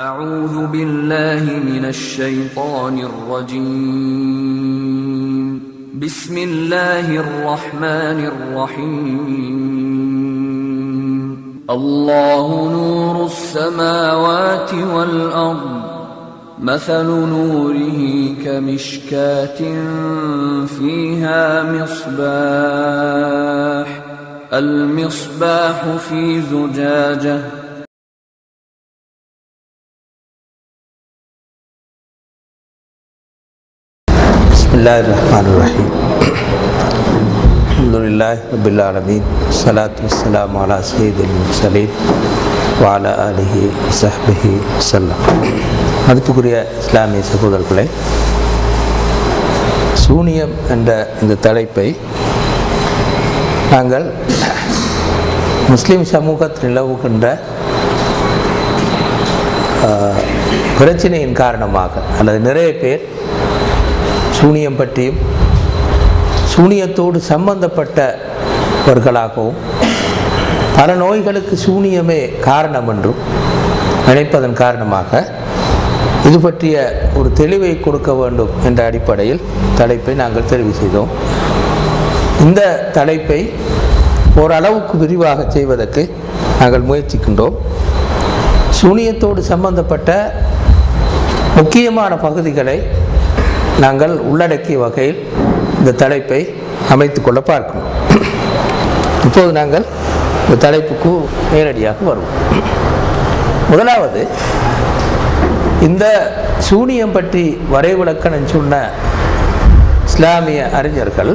أعوذ بالله من الشيطان الرجيم بسم الله الرحمن الرحيم الله نور السماوات والأرض مثل نوره كمشكاة فيها مصباح المصباح في زجاجه بسم الله الرحمن الرحيم الحمد لله رب العالمين الصلاة والسلام على سيد المرسلين وعلى آله وصحبه وسلم மதிப்புக்குரிய இஸ்லாமிய சகோதரர்களே சூனியம் என்ற இந்த தலைப்பை நாங்கள் முஸ்லிம் சமூகத்தில் நிலவுகின்ற ஆஹ், பிரச்சனையின் காரணமாக அல்லது நிறைய பேர் சூனியம் பற்றியும் சூனியத்தோடு சம்பந்தப்பட்டவர்களாகவும் பல நோய்களுக்கு சூனியமே காரணம் என்றும் நினைப்பதன் காரணமாக இது பற்றிய ஒரு தெளிவை கொடுக்க வேண்டும் என்ற அடிப்படையில் தலைப்பை நாங்கள் தெரிவு செய்தோம் இந்த தலைப்பை ஓரளவுக்கு விரிவாக செய்வதற்கு நாங்கள் முயற்சிக்கின்றோம் சூனியத்தோடு சம்பந்தப்பட்ட முக்கியமான பகுதிகளை நாங்கள் உள்ளடக்கிய வகையில் இந்த தலைப்பை அமைத்துக் கொள்ள பார்க்கணும் இப்போது நாங்கள் இந்த தலைப்புக்கு நேரடியாக வருவோம் முதலாவது இந்த சூனியம் பற்றி வரைவிலக்கணம் சொன்ன இஸ்லாமிய அறிஞர்கள்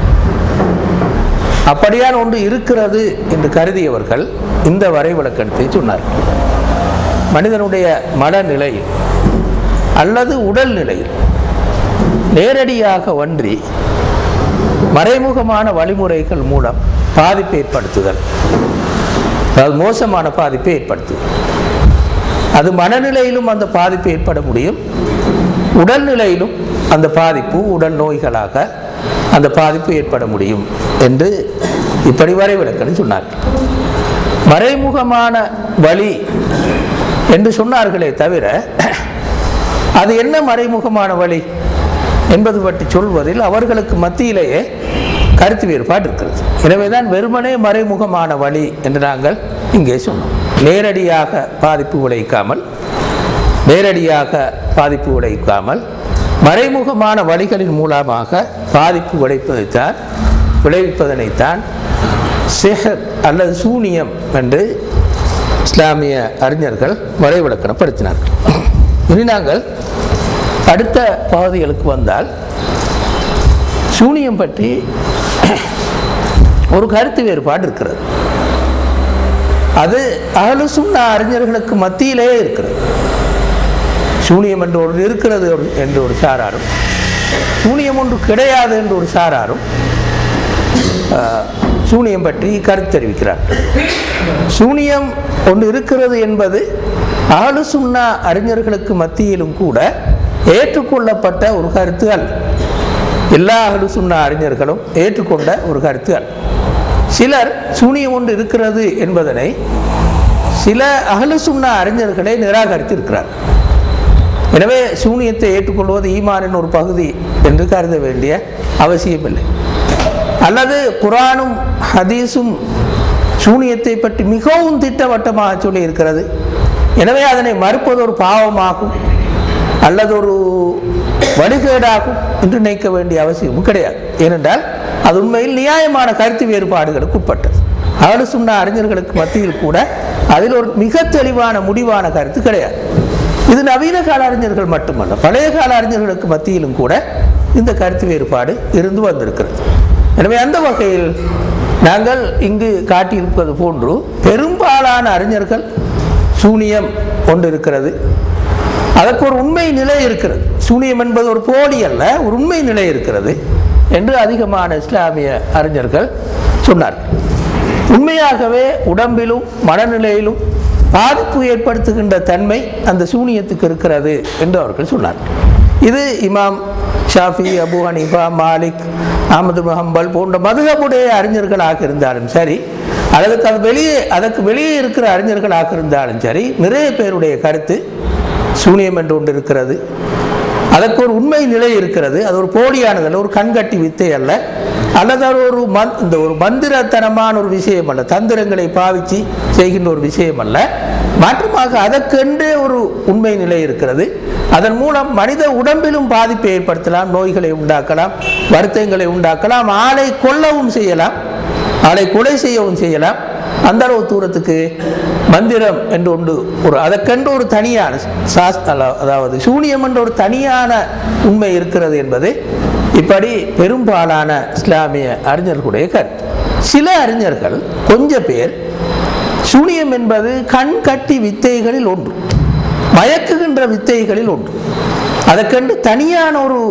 அப்படியான ஒன்று இருக்கிறது என்று கருதியவர்கள் இந்த வரைவிலக்கணத்தை சொன்னார்கள் மனிதனுடைய மனநிலை அல்லது உடல் நிலையில் நேரடியாக ஒன்றி மறைமுகமான வழிமுறைகள் மூலம் பாதிப்பை ஏற்படுத்துதல் அதாவது மோசமான பாதிப்பை ஏற்படுத்துதல் அது மனநிலையிலும் அந்த பாதிப்பு ஏற்பட முடியும் உடல்நிலையிலும் அந்த பாதிப்பு உடல் நோய்களாக அந்த பாதிப்பு ஏற்பட முடியும் என்று இப்படி வரைவிலக்கணம் சொன்னார்கள் மறைமுகமான வழி என்று சொன்னார்களே தவிர அது என்ன மறைமுகமான வழி என்பது பற்றி சொல்வதில் அவர்களுக்கு மத்தியிலேயே கருத்து வேறுபாடு இருக்கிறது எனவேதான் வெறுமனே மறைமுகமான வழி என்று நாங்கள் இங்கே சொன்னோம் நேரடியாக பாதிப்பு விளைவிக்காமல் நேரடியாக பாதிப்பு விளைவிக்காமல் மறைமுகமான வழிகளின் மூலமாக பாதிப்பு விளைப்பதைத்தான் விளைவிப்பதனைத்தான் சிஹர் அல்லது சூனியம் என்று இஸ்லாமிய அறிஞர்கள் வரைவிலக்கணப்படுத்தினார்கள் இனி நாங்கள் அடுத்த பகுதிகளுக்கு வந்தால் சூனியம் பற்றி ஒரு கருத்து வேறுபாடு இருக்கிறது அது அகலு சுண்ணா அறிஞர்களுக்கு மத்தியிலே இருக்கிறது சூனியம் என்று ஒன்று இருக்கிறது என்று ஒரு சாராரும் சூனியம் ஒன்று கிடையாது என்று ஒரு சாராரும் ஆஹ், சூனியம் பற்றி கருத்து தெரிவிக்கிறார் சூனியம் ஒன்று இருக்கிறது என்பது அகலு சுண்ணா அறிஞர்களுக்கு மத்தியிலும் கூட ஏற்றுக்கொள்ளப்பட்ட ஒரு கருத்து அல்ல எல்லா அகலு சுண்ணா அறிஞர்களும் ஏற்றுக்கொண்ட ஒரு கருத்து அல்ல சிலர் சூனியம் ஒன்று இருக்கிறது என்பதனை சில அகலு சுண்ணா அறிஞர்களை நிராகரித்து இருக்கிறார் எனவே சூனியத்தை ஏற்றுக்கொள்வது ஈமானின் ஒரு பகுதி என்று கருத வேண்டிய அவசியமில்லை அல்லது குரானும் ஹதீஸும் சூனியத்தை பற்றி மிகவும் திட்டவட்டமாக சொல்லி இருக்கிறது எனவே அதனை மறுப்பது ஒரு பாவமாகும் அல்லது ஒரு வழிகேடாகும் என்று நினைக்க வேண்டிய அவசியமும் கிடையாது ஏனென்றால் அது உண்மையில் நியாயமான கருத்து வேறுபாடுகளுக்கு உட்பட்டது அவரு சொன்ன அறிஞர்களுக்கு மத்தியில் கூட அதில் ஒரு மிக தெளிவான முடிவான கருத்து கிடையாது இது நவீன கால அறிஞர்கள் மட்டுமல்ல பழைய கால அறிஞர்களுக்கு மத்தியிலும் கூட இந்த கருத்து வேறுபாடு இருந்து வந்திருக்கிறது எனவே அந்த வகையில் நாங்கள் இங்கு காட்டியிருப்பது போன்று பெரும்பாலான அறிஞர்கள் சூனியம் கொண்டு இருக்கிறது அதற்கு ஒரு உண்மை நிலை இருக்கிறது சூனியம் என்பது ஒரு போலி அல்ல ஒரு உண்மை நிலை இருக்கிறது என்று அதிகமான இஸ்லாமிய அறிஞர்கள் சொன்னார்கள் உண்மையாகவே உடம்பிலும் மனநிலையிலும் பாதிப்பு ஏற்படுத்துகின்ற தன்மை அந்த சூனியத்துக்கு இருக்கிறது என்று அவர்கள் சொன்னார்கள் இது இமாம் Shafi Abu Hanifa Malik Ahmad Hanbal போன்ற மதுகபுடைய அறிஞர்களாக இருந்தாலும் சரி அதற்கு அது வெளியே அதற்கு வெளியே இருக்கிற அறிஞர்களாக இருந்தாலும் சரி நிறைய பேருடைய கருத்து சூனியம் என்று ஒன்று இருக்கிறது அதற்கு ஒரு உண்மை நிலை இருக்கிறது அது ஒரு போலியானது அல்ல ஒரு கண்கட்டி வித்தை அல்ல அல்லது அது ஒரு மந் இந்த ஒரு மந்திரத்தனமான ஒரு விஷயம் அல்ல தந்திரங்களை பாவிச்சு செய்கின்ற ஒரு விஷயம் அல்ல மாற்றமாக அதற்கென்றே ஒரு உண்மை நிலை இருக்கிறது அதன் மூலம் மனித உடம்பிலும் பாதிப்பை ஏற்படுத்தலாம் நோய்களை உண்டாக்கலாம் வருத்தங்களை உண்டாக்கலாம் ஆளை கொல்லவும் செய்யலாம் ஆளை கொலை செய்யவும் செய்யலாம் அந்த அளவு தூரத்துக்கு மந்திரம் என்று ஒன்று ஒரு அதற்கென்று ஒரு தனியான சாஸ் அல்ல- அதாவது சூனியம் என்ற ஒரு தனியான உண்மை இருக்கிறது என்பது இப்படி பெரும்பாலான இஸ்லாமிய அறிஞர்களுடைய கருத்து சில அறிஞர்கள் கொஞ்ச பேர் சூனியம் என்பது கண் கட்டி வித்தைகளில் ஒன்று மயக்குகின்ற வித்தைகளில் ஒன்று அதற்கென்று தனியான ஒரு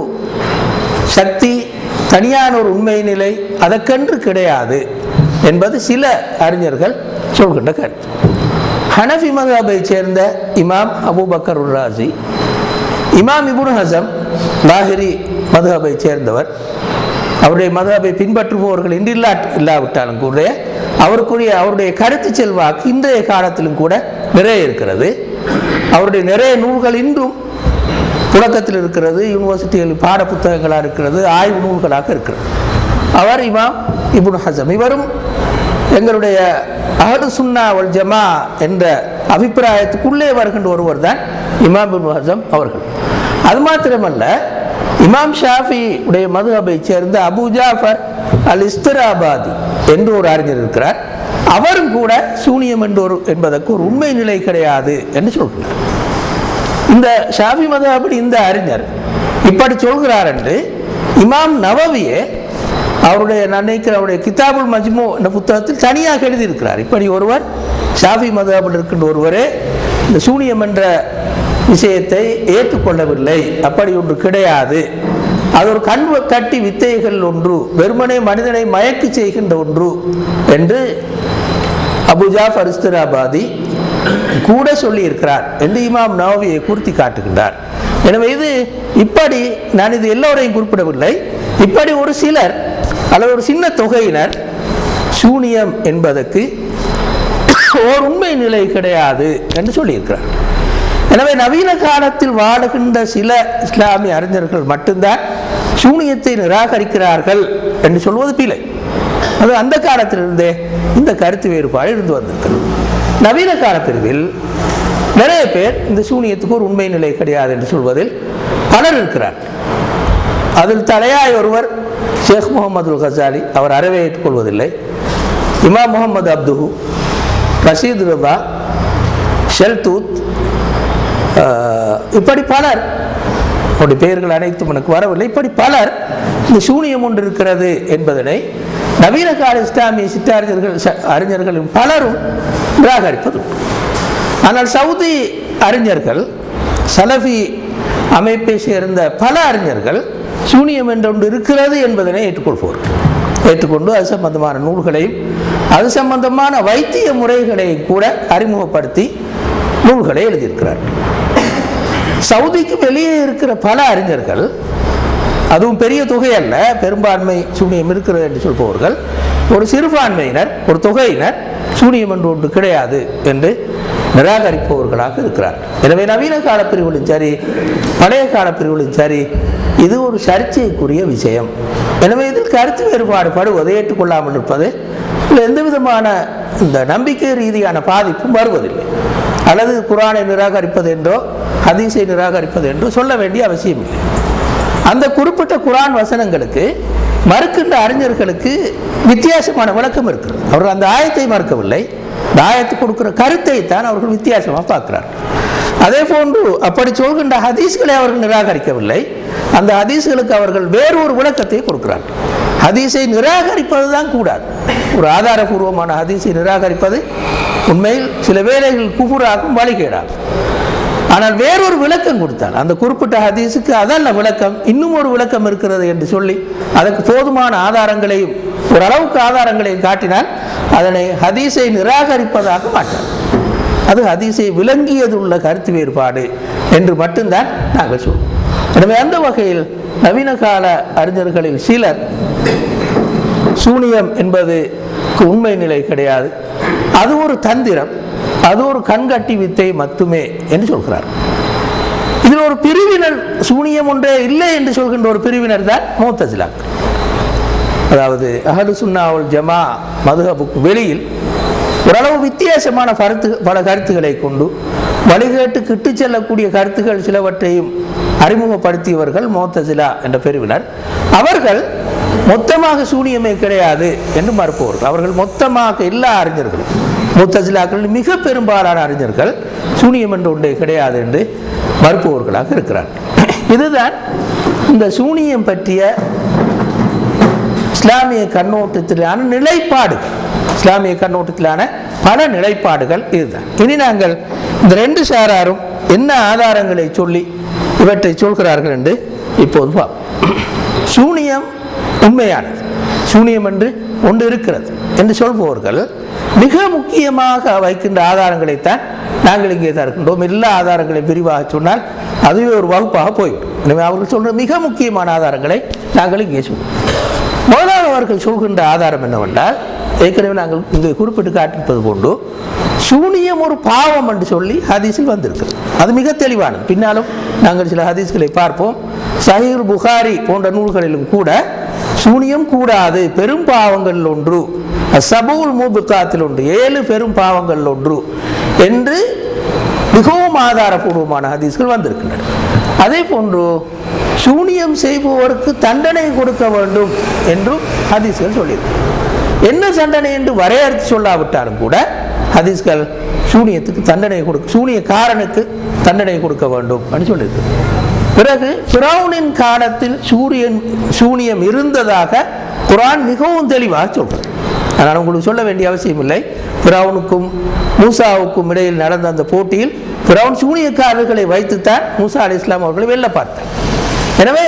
சக்தி தனியான ஒரு உண்மை நிலை அதற்கென்று கிடையாது என்பது சில அறிஞர்கள் சொல்கின்ற கருத்து ஹனஃபி மதபை சேர்ந்த இமாம் அபூபக்கர் உர் ராசி இமாம் இபுன் ஹசம் லாஹிரி மதுஹபை சேர்ந்தவர் அவருடைய மதுஹபை பின்பற்றுபவர்கள் இன்றில்லா இல்லாவிட்டாலும் கூட அவருக்குரிய அவருடைய கருத்து செல்வாக்கு இன்றைய காலத்திலும் கூட நிறைய இருக்கிறது அவருடைய நிறைய நூல்கள் இன்றும் புழக்கத்தில் இருக்கிறது யூனிவர்சிட்டிகள் பாட புத்தகங்களாக இருக்கிறது ஆய்வு நூல்களாக இருக்கிறது அவர் இமாம் இப்னு ஹசம் இவரும் எங்களுடைய அஹது சுன்னா வல் ஜமா என்ற அபிப்பிராயத்துக்குள்ளே வருகின்ற ஒருவர் தான் இமாம் இப்னு ஹசம் அவர்கள் அது மாத்திரமல்ல இமாம் ஷாஃபி உடைய மதுஹபை சேர்ந்த அபு ஜாஃபர் அல் இஸ்திராபாதி என்று ஒரு அறிஞர் இருக்கிறார் அவரும் கூட சூனியம் என்று ஒரு என்பதற்கு ஒரு உண்மை நிலை கிடையாது என்று சொல்கிறார் இந்த ஷாஃபி மதபடி இந்த அறிஞர் இப்படி சொல்கிறார் என்று இமாம் நவவியே அவருடைய நான் நினைக்கிற அவருடைய கிதாபுல் மஜ்மு என்ற புத்தகத்தில் தனியாக எழுதியிருக்கிறார் இப்படி ஒருவர் ஷாஃபி மதபடி இருக்கின்ற ஒருவரே இந்த சூனியம் என்ற விஷயத்தை ஏற்றுக்கொள்ளவில்லை அப்படி ஒன்று கிடையாது அது ஒரு கண் கட்டி வித்தைகள் ஒன்று வெறுமனே மனிதனை மயக்கி செய்கின்ற ஒன்று என்று அபுஜா ஃபரிஸ்தராபாதி கூட சொல்லி இருக்கிறார் என்று இமாம் நவவியை குறித்து காட்டுகின்றார் எனவே இது இப்படி நான் இது எல்லோரையும் குறிப்பிடவில்லை இப்படி ஒரு சிலர் அல்லது ஒரு சின்ன தொகையினர் சூனியம் என்பதற்கு ஓர் உண்மை நிலை கிடையாது என்று சொல்லியிருக்கிறார் எனவே நவீன காலத்தில் வாழுகின்ற சில இஸ்லாமிய அறிஞர்கள் மட்டும்தான் சூனியத்தை நிராகரிக்கிறார்கள் என்று சொல்வது பிழை அது அந்த காலத்திலிருந்தே இந்த கருத்து வேறுபாடு இருந்து வந்திருக்கிறது நவீன கால பிரிவில் நிறைய பேர் இந்த சூனியத்துக்கு ஒரு உண்மை நிலை கிடையாது என்று சொல்வதில் பலர் இருக்கிறார் அதில் தலையாய் ஒருவர் ஷேக் முகமது கசாலி அவர் அறவே ஏற்றுக்கொள்வதில்லை இமாம் முகமது அப்துஹு ரஷீத் ரிதா ஷெல்தூத் ஆஹ், இப்படி பலர் அவருடைய பெயர்கள் அனைத்தும் எனக்கு வரவில்லை இப்படி பலர் இந்த சூனியம் ஒன்று இருக்கிறது என்பதனை நவீன கால இஸ்லாமிய சித்தாரிஞர்கள் ச- அறிஞர்களும் பலரும் நிராகரிப்பது ஆனால் சவுதி அறிஞர்கள் சலஃபி அமைப்பை சேர்ந்த பல அறிஞர்கள் சூனியம் என்ற ஒன்று இருக்கிறது என்பதனை ஏற்றுக்கொள்வார்கள் ஏற்றுக்கொண்டு அது சம்பந்தமான நூல்களையும் அது சம்பந்தமான வைத்திய முறைகளையும் கூட அறிமுகப்படுத்தி நூல்களை எழுதியிருக்கிறார்கள் சவுதிக்கு வெளியே இருக்கிற பல அறிஞர்கள் அதுவும் பெரிய தொகை அல்ல பெரும்பான்மை சூனியம் இருக்கிறது என்று சொல்பவர்கள் ஒரு சிறுபான்மையினர் ஒரு தொகையினர் சூனியம் என்று ஒன்று கிடையாது என்று நிராகரிப்பவர்களாக இருக்கிறார் எனவே நவீன கால பிரிவுகளும் சரி பழைய கால பிரிவுகளும் சரி இது ஒரு சர்ச்சைக்குரிய விஷயம் எனவே இதில் கருத்து வேறுபாடு படுவதை ஏற்றுக்கொள்ளாமல் இருப்பது இதில் எந்த விதமான இந்த நம்பிக்கை ரீதியான பாதிப்பும் வருவதில்லை அல்லது குரானை நிராகரிப்பது என்றோ ஹதீஸை நிராகரிப்பது என்றோ சொல்ல வேண்டிய அவசியம் இல்லை அந்த குறிப்பிட்ட குரான் வசனங்களுக்கு மறுக்கின்ற அறிஞர்களுக்கு வித்தியாசமான விளக்கம் இருக்கிறது அவர்கள் அந்த ஆயத்தை மறுக்கவில்லை இந்த ஆயத்து கொடுக்கிற கருத்தை தான் அவர்கள் வித்தியாசமாக பார்க்கிறார்கள் அதே போன்று அப்படி சொல்கின்ற ஹதீஸ்களை அவர்கள் நிராகரிக்கவில்லை அந்த ஹதீஸ்களுக்கு அவர்கள் வேறொரு விளக்கத்தை கொடுக்கிறார்கள் ஹதீஸை நிராகரிப்பது தான் கூடாது ஒரு ஆதாரபூர்வமான ஹதீஸை நிராகரிப்பது உண்மையில் சில வேளைகள் குபுராகும் வழிகேடாகும் ஆனால் வேறொரு விளக்கம் கொடுத்தார் அந்த குறிப்பிட்ட ஹதீஸுக்கு அதல்ல விளக்கம் இன்னும் ஒரு விளக்கம் இருக்கிறது என்று சொல்லி அதற்கு போதுமான ஆதாரங்களையும் ஓரளவுக்கு ஆதாரங்களையும் காட்டினால் அதனை ஹதீஸை நிராகரிப்பதாக மாட்டார் அது ஹதீஸை விளங்கியது உள்ள கருத்து வேறுபாடு என்று மட்டும்தான் நாங்கள் சொல்வோம் எனவே அந்த வகையில் நவீன கால அறிஞர்களில் சிலர் சூனியம் என்பது உண்மை நிலை கிடையாது அது ஒரு தந்திரம் அது ஒரு கண்கட்டி வித்தை மட்டுமே என்று சொல்கிறார் இதில் ஒரு பிரிவினர் சூனியம் ஒன்றே இல்லை என்று சொல்கின்ற ஒரு பிரிவினர் தான் மூத்தசிலாக்கள் அதாவது அஹது சுன்னாவுல் ஜமா மதுஹபுக்கு வெளியில் ஓரளவு வித்தியாசமான கருத்து பல கருத்துக்களை கொண்டு வழிகேட்டுக்கு இட்டு செல்லக்கூடிய கருத்துக்கள் சிலவற்றையும் அறிமுகப்படுத்தியவர்கள் மோத்தசிலா என்ற பிரிவினர் அவர்கள் மொத்தமாக சூனியமே கிடையாது என்று மறுப்பவர்கள் அவர்கள் மொத்தமாக எல்லா அறிஞர்களும் முத்தசிலாக்கள் மிக பெரும்பாலான அறிஞர்கள் சூனியம் என்று ஒன்றே கிடையாது என்று மறுப்பவர்களாக இருக்கிறார்கள் இதுதான் இந்த சூனியம் பற்றிய இஸ்லாமிய கண்ணோட்டத்திலான நிலைப்பாடு இஸ்லாமிய கண்ணோட்டத்திலான பல நிலைப்பாடுகள் இதுதான் இனி நாங்கள் இந்த ரெண்டு சாராரும் என்ன ஆதாரங்களை சொல்லி இவற்றை சொல்கிறார்கள் என்று இப்போது பார்ப்போம் சூனியம் உண்மையானது சூனியம் என்று ஒன்று இருக்கிறது என்று சொல்பவர்கள் மிக முக்கியமாக வைக்கின்ற ஆதாரங்களைத்தான் நாங்கள் இங்கே தருகின்றோம் எல்லா ஆதாரங்களையும் விரிவாக சொன்னால் அதுவே ஒரு வகுப்பாக போய்விடும் எனவே அவர்கள் சொல்ற மிக முக்கியமான ஆதாரங்களை நாங்கள் இங்கே சொல்வோம் முதலாவது அவர்கள் சொல்கின்ற ஆதாரம் என்னவென்றால் ஏற்கனவே நாங்கள் இங்கே குறிப்பிட்டு காட்டிருப்பது போன்று சூனியம் ஒரு பாவம் என்று சொல்லி ஹதீஸில் வந்திருக்கிறது அது மிக தெளிவானது பின்னாலும் நாங்கள் சில ஹதீஸ்களை பார்ப்போம் சஹீர் புகாரி போன்ற நூல்களிலும் கூட சூனியம் கூடாது பெரும் பாவங்கள் ஒன்று சபூல் மூபுக்காத்தில் ஒன்று ஏழு பெரும் பாவங்கள் ஒன்று என்று மிகவும் ஆதாரபூர்வமான ஹதீஸ்கள் வந்திருக்கின்றன அதே போன்று சூனியம் செய்பவருக்கு தண்டனை கொடுக்க வேண்டும் என்றும் ஹதீஸ்கள் சொல்லியிருக்கு என்ன தண்டனை என்று வரையறுத்து சொல்லாவிட்டாலும் கூட ஹதீஸ்கள் சூனியத்துக்கு தண்டனை கொடுக்க சூனியக்காரனுக்கு தண்டனை கொடுக்க வேண்டும் அப்படின்னு சொல்லியிருக்கு பிறகு பிறவுனின் காலத்தில் சூரியன் சூனியம் இருந்ததாக குரான் மிகவும் தெளிவாக சொல்கிறது அதனால் உங்களுக்கு சொல்ல வேண்டிய அவசியம் இல்லை பிறவுனுக்கும் மூசாவுக்கும் இடையில் நடந்த அந்த போட்டியில் பிறவுன் சூனியக்காரர்களை வைத்துத்தான் மூசா அலி இஸ்லாம் அவர்களை வெல்ல பார்த்தார் எனவே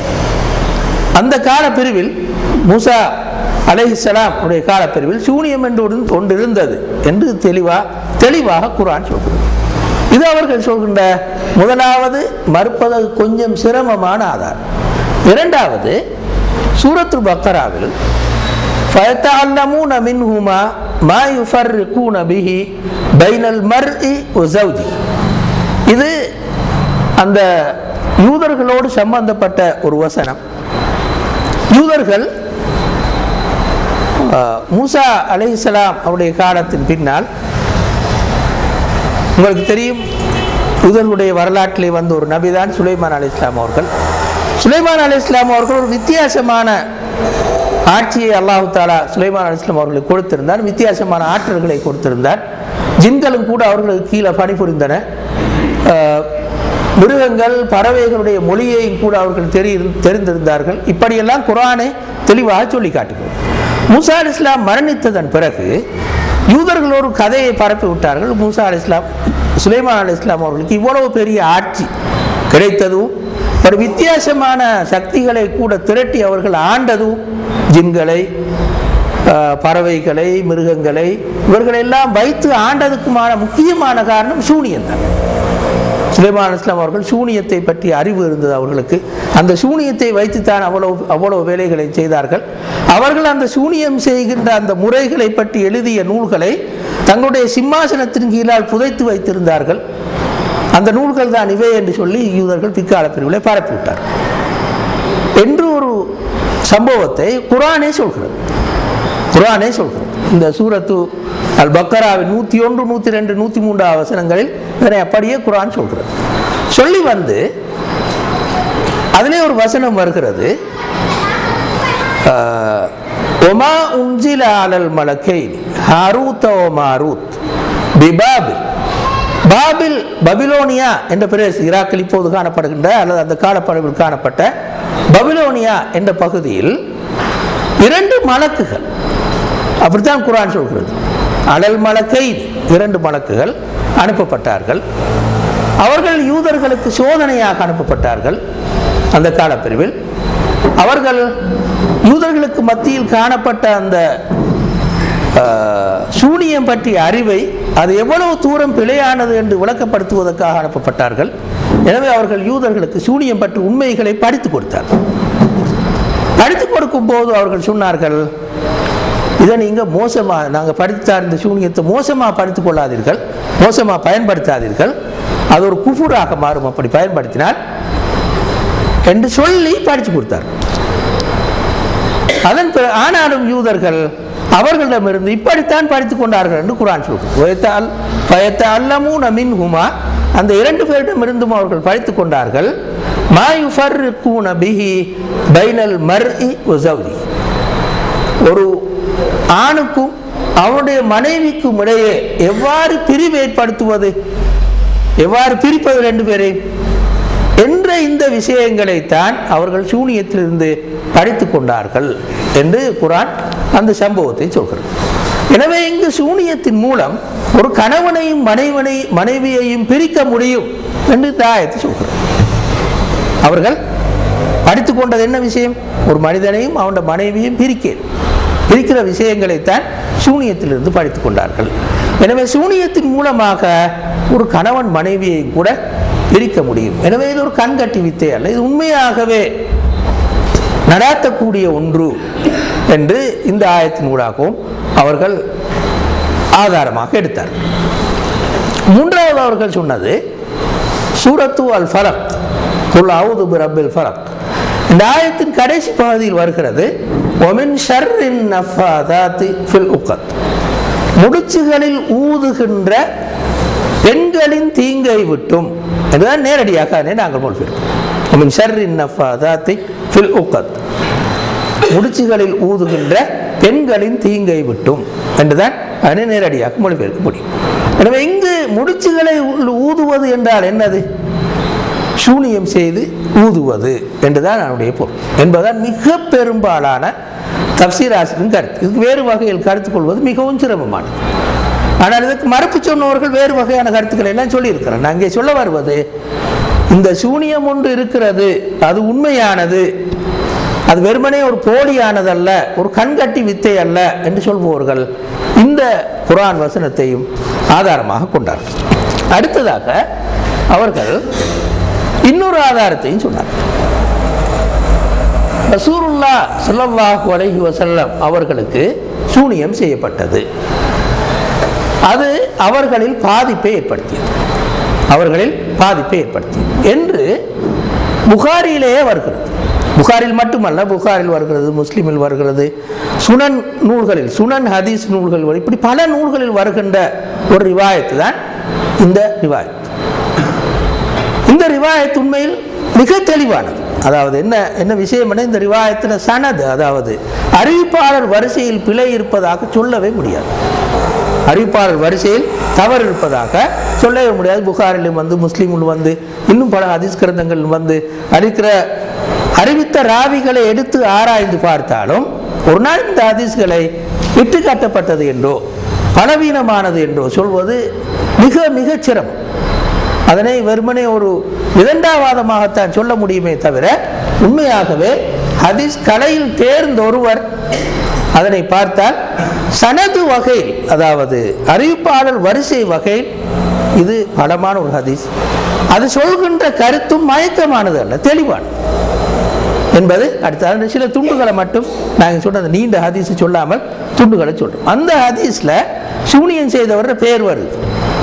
அந்த காலப்பிரிவில் மூசா அலைஹிஸ்ஸலாம் உடைய காலப்பிரிவில் சூனியம் என்று ஒரு ஒன்று இருந்தது என்று தெளிவா தெளிவாக குரான் சொல்கிறது இது அவர்கள் சொல்கின்ற முதலாவது மறுப்பதற்கு கொஞ்சம் சிரமமான ஆதாரம் இரண்டாவது சூரத்துல் பக்கராவில் فَيَتَعَلَّمُونَ مِنْهُمَا مَا يُفَرِّقُونَ بِهِ بَيْنَ الْمَرْءِ وَزَوْجِهِ இது அந்த யூதர்களோடு சம்பந்தப்பட்ட ஒரு வசனம் யூதர்கள் ஆஹ், மூசா அலைஹிஸ்ஸலாம் அவருடைய காலத்தின் பின்னால் உங்களுக்கு தெரியும் யூதர்களுடைய வரலாற்றிலே வந்த ஒரு நபிதான் சுலைமான் அலி இஸ்லாம் அவர்கள் சுலைமான் அலி இஸ்லாம் அவர்கள் ஒரு வித்தியாசமான ஆட்சியை அல்லாஹு தாலா சுலைமான் அலி இஸ்லாம் அவர்களுக்கு கொடுத்திருந்தார் வித்தியாசமான ஆற்றல்களை கொடுத்திருந்தார் ஜின்களும் கூட அவர்களுக்கு கீழே பணிபுரிந்தன ஆஹ், மிருகங்கள் பறவைகளுடைய மொழியையும் கூட அவர்கள் தெரி தெரிந்திருந்தார்கள் இப்படியெல்லாம் குரானை தெளிவாக சொல்லி காட்டுகிறது மூசா அலி இஸ்லாம் மரணித்ததன் பிறகு யூதர்கள் ஒரு கதையை பரப்பி விட்டார்கள் மூசா அலி இஸ்லாம் சுலைமான் அலி இஸ்லாம் அவர்களுக்கு இவ்வளவு பெரிய ஆட்சி கிடைத்ததும் ஒரு வித்தியாசமான சக்திகளை கூட திரட்டி அவர்கள் ஆண்டதும் ஜின்களை ஆஹ், பறவைகளை மிருகங்களை இவர்களெல்லாம் வைத்து ஆண்டதுக்குமான முக்கியமான காரணம் சூனியம் தான் சுலைமான் இஸ்லாம் அவர்கள் சூனியத்தை பற்றி அறிவு இருந்தது அவர்களுக்கு அந்த சூனியத்தை வைத்துத்தான் அவ்வளவு அவ்வளவு வேலைகளை செய்தார்கள் அவர்கள் அந்த சூனியம் செய்கின்ற அந்த முறைகளை பற்றி எழுதிய நூல்களை தங்களுடைய சிம்மாசனத்தின் கீழால் புதைத்து வைத்திருந்தார்கள் அந்த நூல்கள் தான் இவை என்று சொல்லி யூதர்கள் பிற்கால பிரிவுகளை பரப்பிவிட்டார்கள் என்று ஒரு சம்பவத்தை குரானே சொல்கிறது குரானே சொல்கிறது இந்த சூரத்து அல் பக்கராவின் நூற்றி ஒன்று நூற்றி ரெண்டு நூற்றி மூன்றாவது வசனங்களில் இதனை அப்படியே குரான் சொல்கிறது சொல்லி வந்து அதிலே ஒரு வசனம் வருகிறது ஆஹ், ஒமா உஞ்சில அலல் மலக்கை ஹாரூத் ஓ மாரூத் பிபாபில் பாபில் பபிலோனியா என்ற பிரதேசம் ஈராக்கில் இப்போது காணப்படுகின்ற அல்லது அந்த காலப்படவில் காணப்பட்ட பபிலோனியா என்ற பகுதியில் இரண்டு மலக்குகள் அப்படித்தான் குரான் சொல்கிறது அனல் மலக்கை இரண்டு மலக்குகள் அனுப்பப்பட்டார்கள் அவர்கள் யூதர்களுக்கு சோதனையாக அனுப்பப்பட்டார்கள் அந்த காலப்பிரிவில் அவர்கள் யூதர்களுக்கு மத்தியில் காணப்பட்ட அந்த ஆஹ், சூனியம் பற்றிய அறிவை அது எவ்வளவு தூரம் பிழையானது என்று விளக்கப்படுத்துவதற்காக அனுப்பப்பட்டார்கள் எனவே அவர்கள் யூதர்களுக்கு சூனியம் பற்றி உண்மைகளை படித்துக் கொடுத்தார்கள் படித்துக் கொடுக்கும் போது அவர்கள் சொன்னார்கள் இதை நீங்கள் மோசமாக நாங்கள் படித்த இந்த சூனியத்தை மோசமாக படித்துக் கொள்ளாதீர்கள் மோசமாக பயன்படுத்தாதீர்கள் அது ஒரு குஃபுராக மாறும் அப்படி பயன்படுத்தினால் என்று சொல்லி படித்து கொடுத்தார் அதன் பிற- ஆனாலும் யூதர்கள் அவர்களிடமிருந்து இப்படித்தான் படித்துக் கொண்டார்கள் என்று குரான் சொல்கிறார் பயத்த அல்லமும் நமின் ஹுமா அந்த இரண்டு பேரிடமிருந்தும் அவர்கள் படித்துக் கொண்டார்கள் மா யுஃபர்ரிகூன பிஹி பைனல் மர்இ வ ஜௌஜி ஒரு ஆணுக்கும் அவனுடைய மனைவிக்கும் இடையே எவ்வாறு பிரிவு ஏற்படுத்துவது எவ்வாறு பிரிப்பது ரெண்டு பேரை என்ற இந்த விஷயங்களைத்தான் அவர்கள் சூனியத்திலிருந்து படித்துக் கொண்டார்கள் என்று குரான் அந்த சம்பவத்தை சொல்கிறது எனவே இங்கு சூனியத்தின் மூலம் ஒரு கணவனையும் மனைவனை மனைவியையும் பிரிக்க முடியும் என்று தாயத்தை சொல்கிறது அவர்கள் படித்துக் கொண்டது என்ன விஷயம் ஒரு மனிதனையும் அவனுடைய மனைவியையும் பிரிக்க பிரிக்கிற விஷயங்களைத்தான் சூனியத்திலிருந்து படித்துக் கொண்டார்கள் எனவே சூனியத்தின் மூலமாக ஒரு கணவன் மனைவியை கூட பிரிக்க முடியும் எனவே இது ஒரு கண்கட்டி வித்தை அல்ல இது உண்மையாகவே நடாத்தக்கூடிய ஒன்று என்று இந்த ஆயத்தின் ஊடாகவும் அவர்கள் ஆதாரமாக எடுத்தார் மூன்றாவது அவர்கள் சொன்னது சூரத்து அல் ஃபலக் குல் அவுது பிரபில் ஃபலக் இந்த ஆயத்தின் கடைசி பகுதியில் வருகிறது ஒமின் ஷர்ரின் நஃபாதாத்தி ஃபில் உக்கத் முடிச்சுகளில் ஊதுகின்ற பெண்களின் தீங்கை விட்டும் என்றுதான் நேரடியாக அதனை நாங்கள் மொழிபெயர்க்கிறோம் ஒமின் ஷர்ரின் நஃபாதாத்தி ஃபில் உக்கத் முடிச்சுகளில் ஊதுகின்ற பெண்களின் தீங்கை விட்டும் என்றுதான் அதனை நேரடியாக மொழிபெயர்க்க முடியும் எனவே இங்கு முடிச்சுகளை உள் ஊதுவது என்றால் என்னது சூனியம் செய்து ஊதுவது என்றுதான் அதனுடைய பொருள் என்பதுதான் மிக பெரும்பாலான தப்சீராசிரின் கருத்து இதுக்கு வேறு வகையில் கருத்து கொள்வது மிகவும் சிரமமானது ஆனால் இதுக்கு மறுப்பு சொன்னவர்கள் வேறு வகையான கருத்துக்களை எல்லாம் சொல்லியிருக்கிறார் நான் இங்கே சொல்ல வருவது இந்த சூனியம் ஒன்று இருக்கிறது அது உண்மையானது அது வெறுமனே ஒரு போலியானதல்ல ஒரு கண்கட்டி வித்தை அல்ல என்று சொல்பவர்கள் இந்த குரான் வசனத்தையும் ஆதாரமாக கொண்டார்கள் அடுத்ததாக அவர்கள் இன்னொரு ஆதாரத்தையும் சொன்னார்கள் ரசூருல்லா ஸல்லல்லாஹு அலைஹி வஸல்லம் அவர்களுக்கு சூனியம் செய்யப்பட்டது அது அவர்களில் பாதிப்பை ஏற்படுத்தியது அவர்களில் பாதிப்பை ஏற்படுத்தியது என்று புகாரிலேயே வருகிறது புகாரில் மட்டுமல்ல புகாரில் வருகிறது முஸ்லிமில் வருகிறது சுனன் நூல்களில் சுனன் ஹதீஸ் நூல்கள் வரு- இப்படி பல நூல்களில் வருகின்ற ஒரு ரிவாயத்து தான் இந்த ரிவாயத் இந்த ரிவாயத் உண்மையில் மிக தெளிவானது அதாவது என்ன என்ன விஷயம் என்ன இந்த ரிவாயத்தின சனது அதாவது அறிவிப்பாளர் வரிசையில் பிழை இருப்பதாக சொல்லவே முடியாது அறிவிப்பாளர் வரிசையில் தவறு இருப்பதாக சொல்லவே முடியாது புகாரிலும் வந்து முஸ்லீமில் வந்து இன்னும் பல ஹதீஸ் கிரந்தங்கள் வந்து அறிக்கிற அறிவித்த ராவிகளை எடுத்து ஆராய்ந்து பார்த்தாலும் ஒரு நாள் இந்த ஹதீஸ்களை விட்டு காட்டப்பட்டது என்றோ பலவீனமானது என்றோ சொல்வது மிக மிகச் சிரமம் அதனை வெறுமனே ஒரு விதண்டாவாதமாகத்தான் சொல்ல முடியுமே தவிர உண்மையாகவே ஹதீஸ் கலையில் தேர்ந்த ஒருவர் அதனை பார்த்தால் சனது வகையில் அதாவது அறிவிப்பாளர் வரிசை வகையில் இது பலமான ஒரு ஹதீஸ் அது சொல்கின்ற கருத்தும் மயக்கமானது அல்ல தெளிவானது என்பது அடுத்த அந்த சில துண்டுகளை மட்டும் நாங்கள் சொன்ன அந்த நீண்ட ஹதீஸ் சொல்லாமல் துண்டுகளை சொல்றோம் அந்த ஹதீஸ்ல சூனியம் செய்தவர் பேர் வருது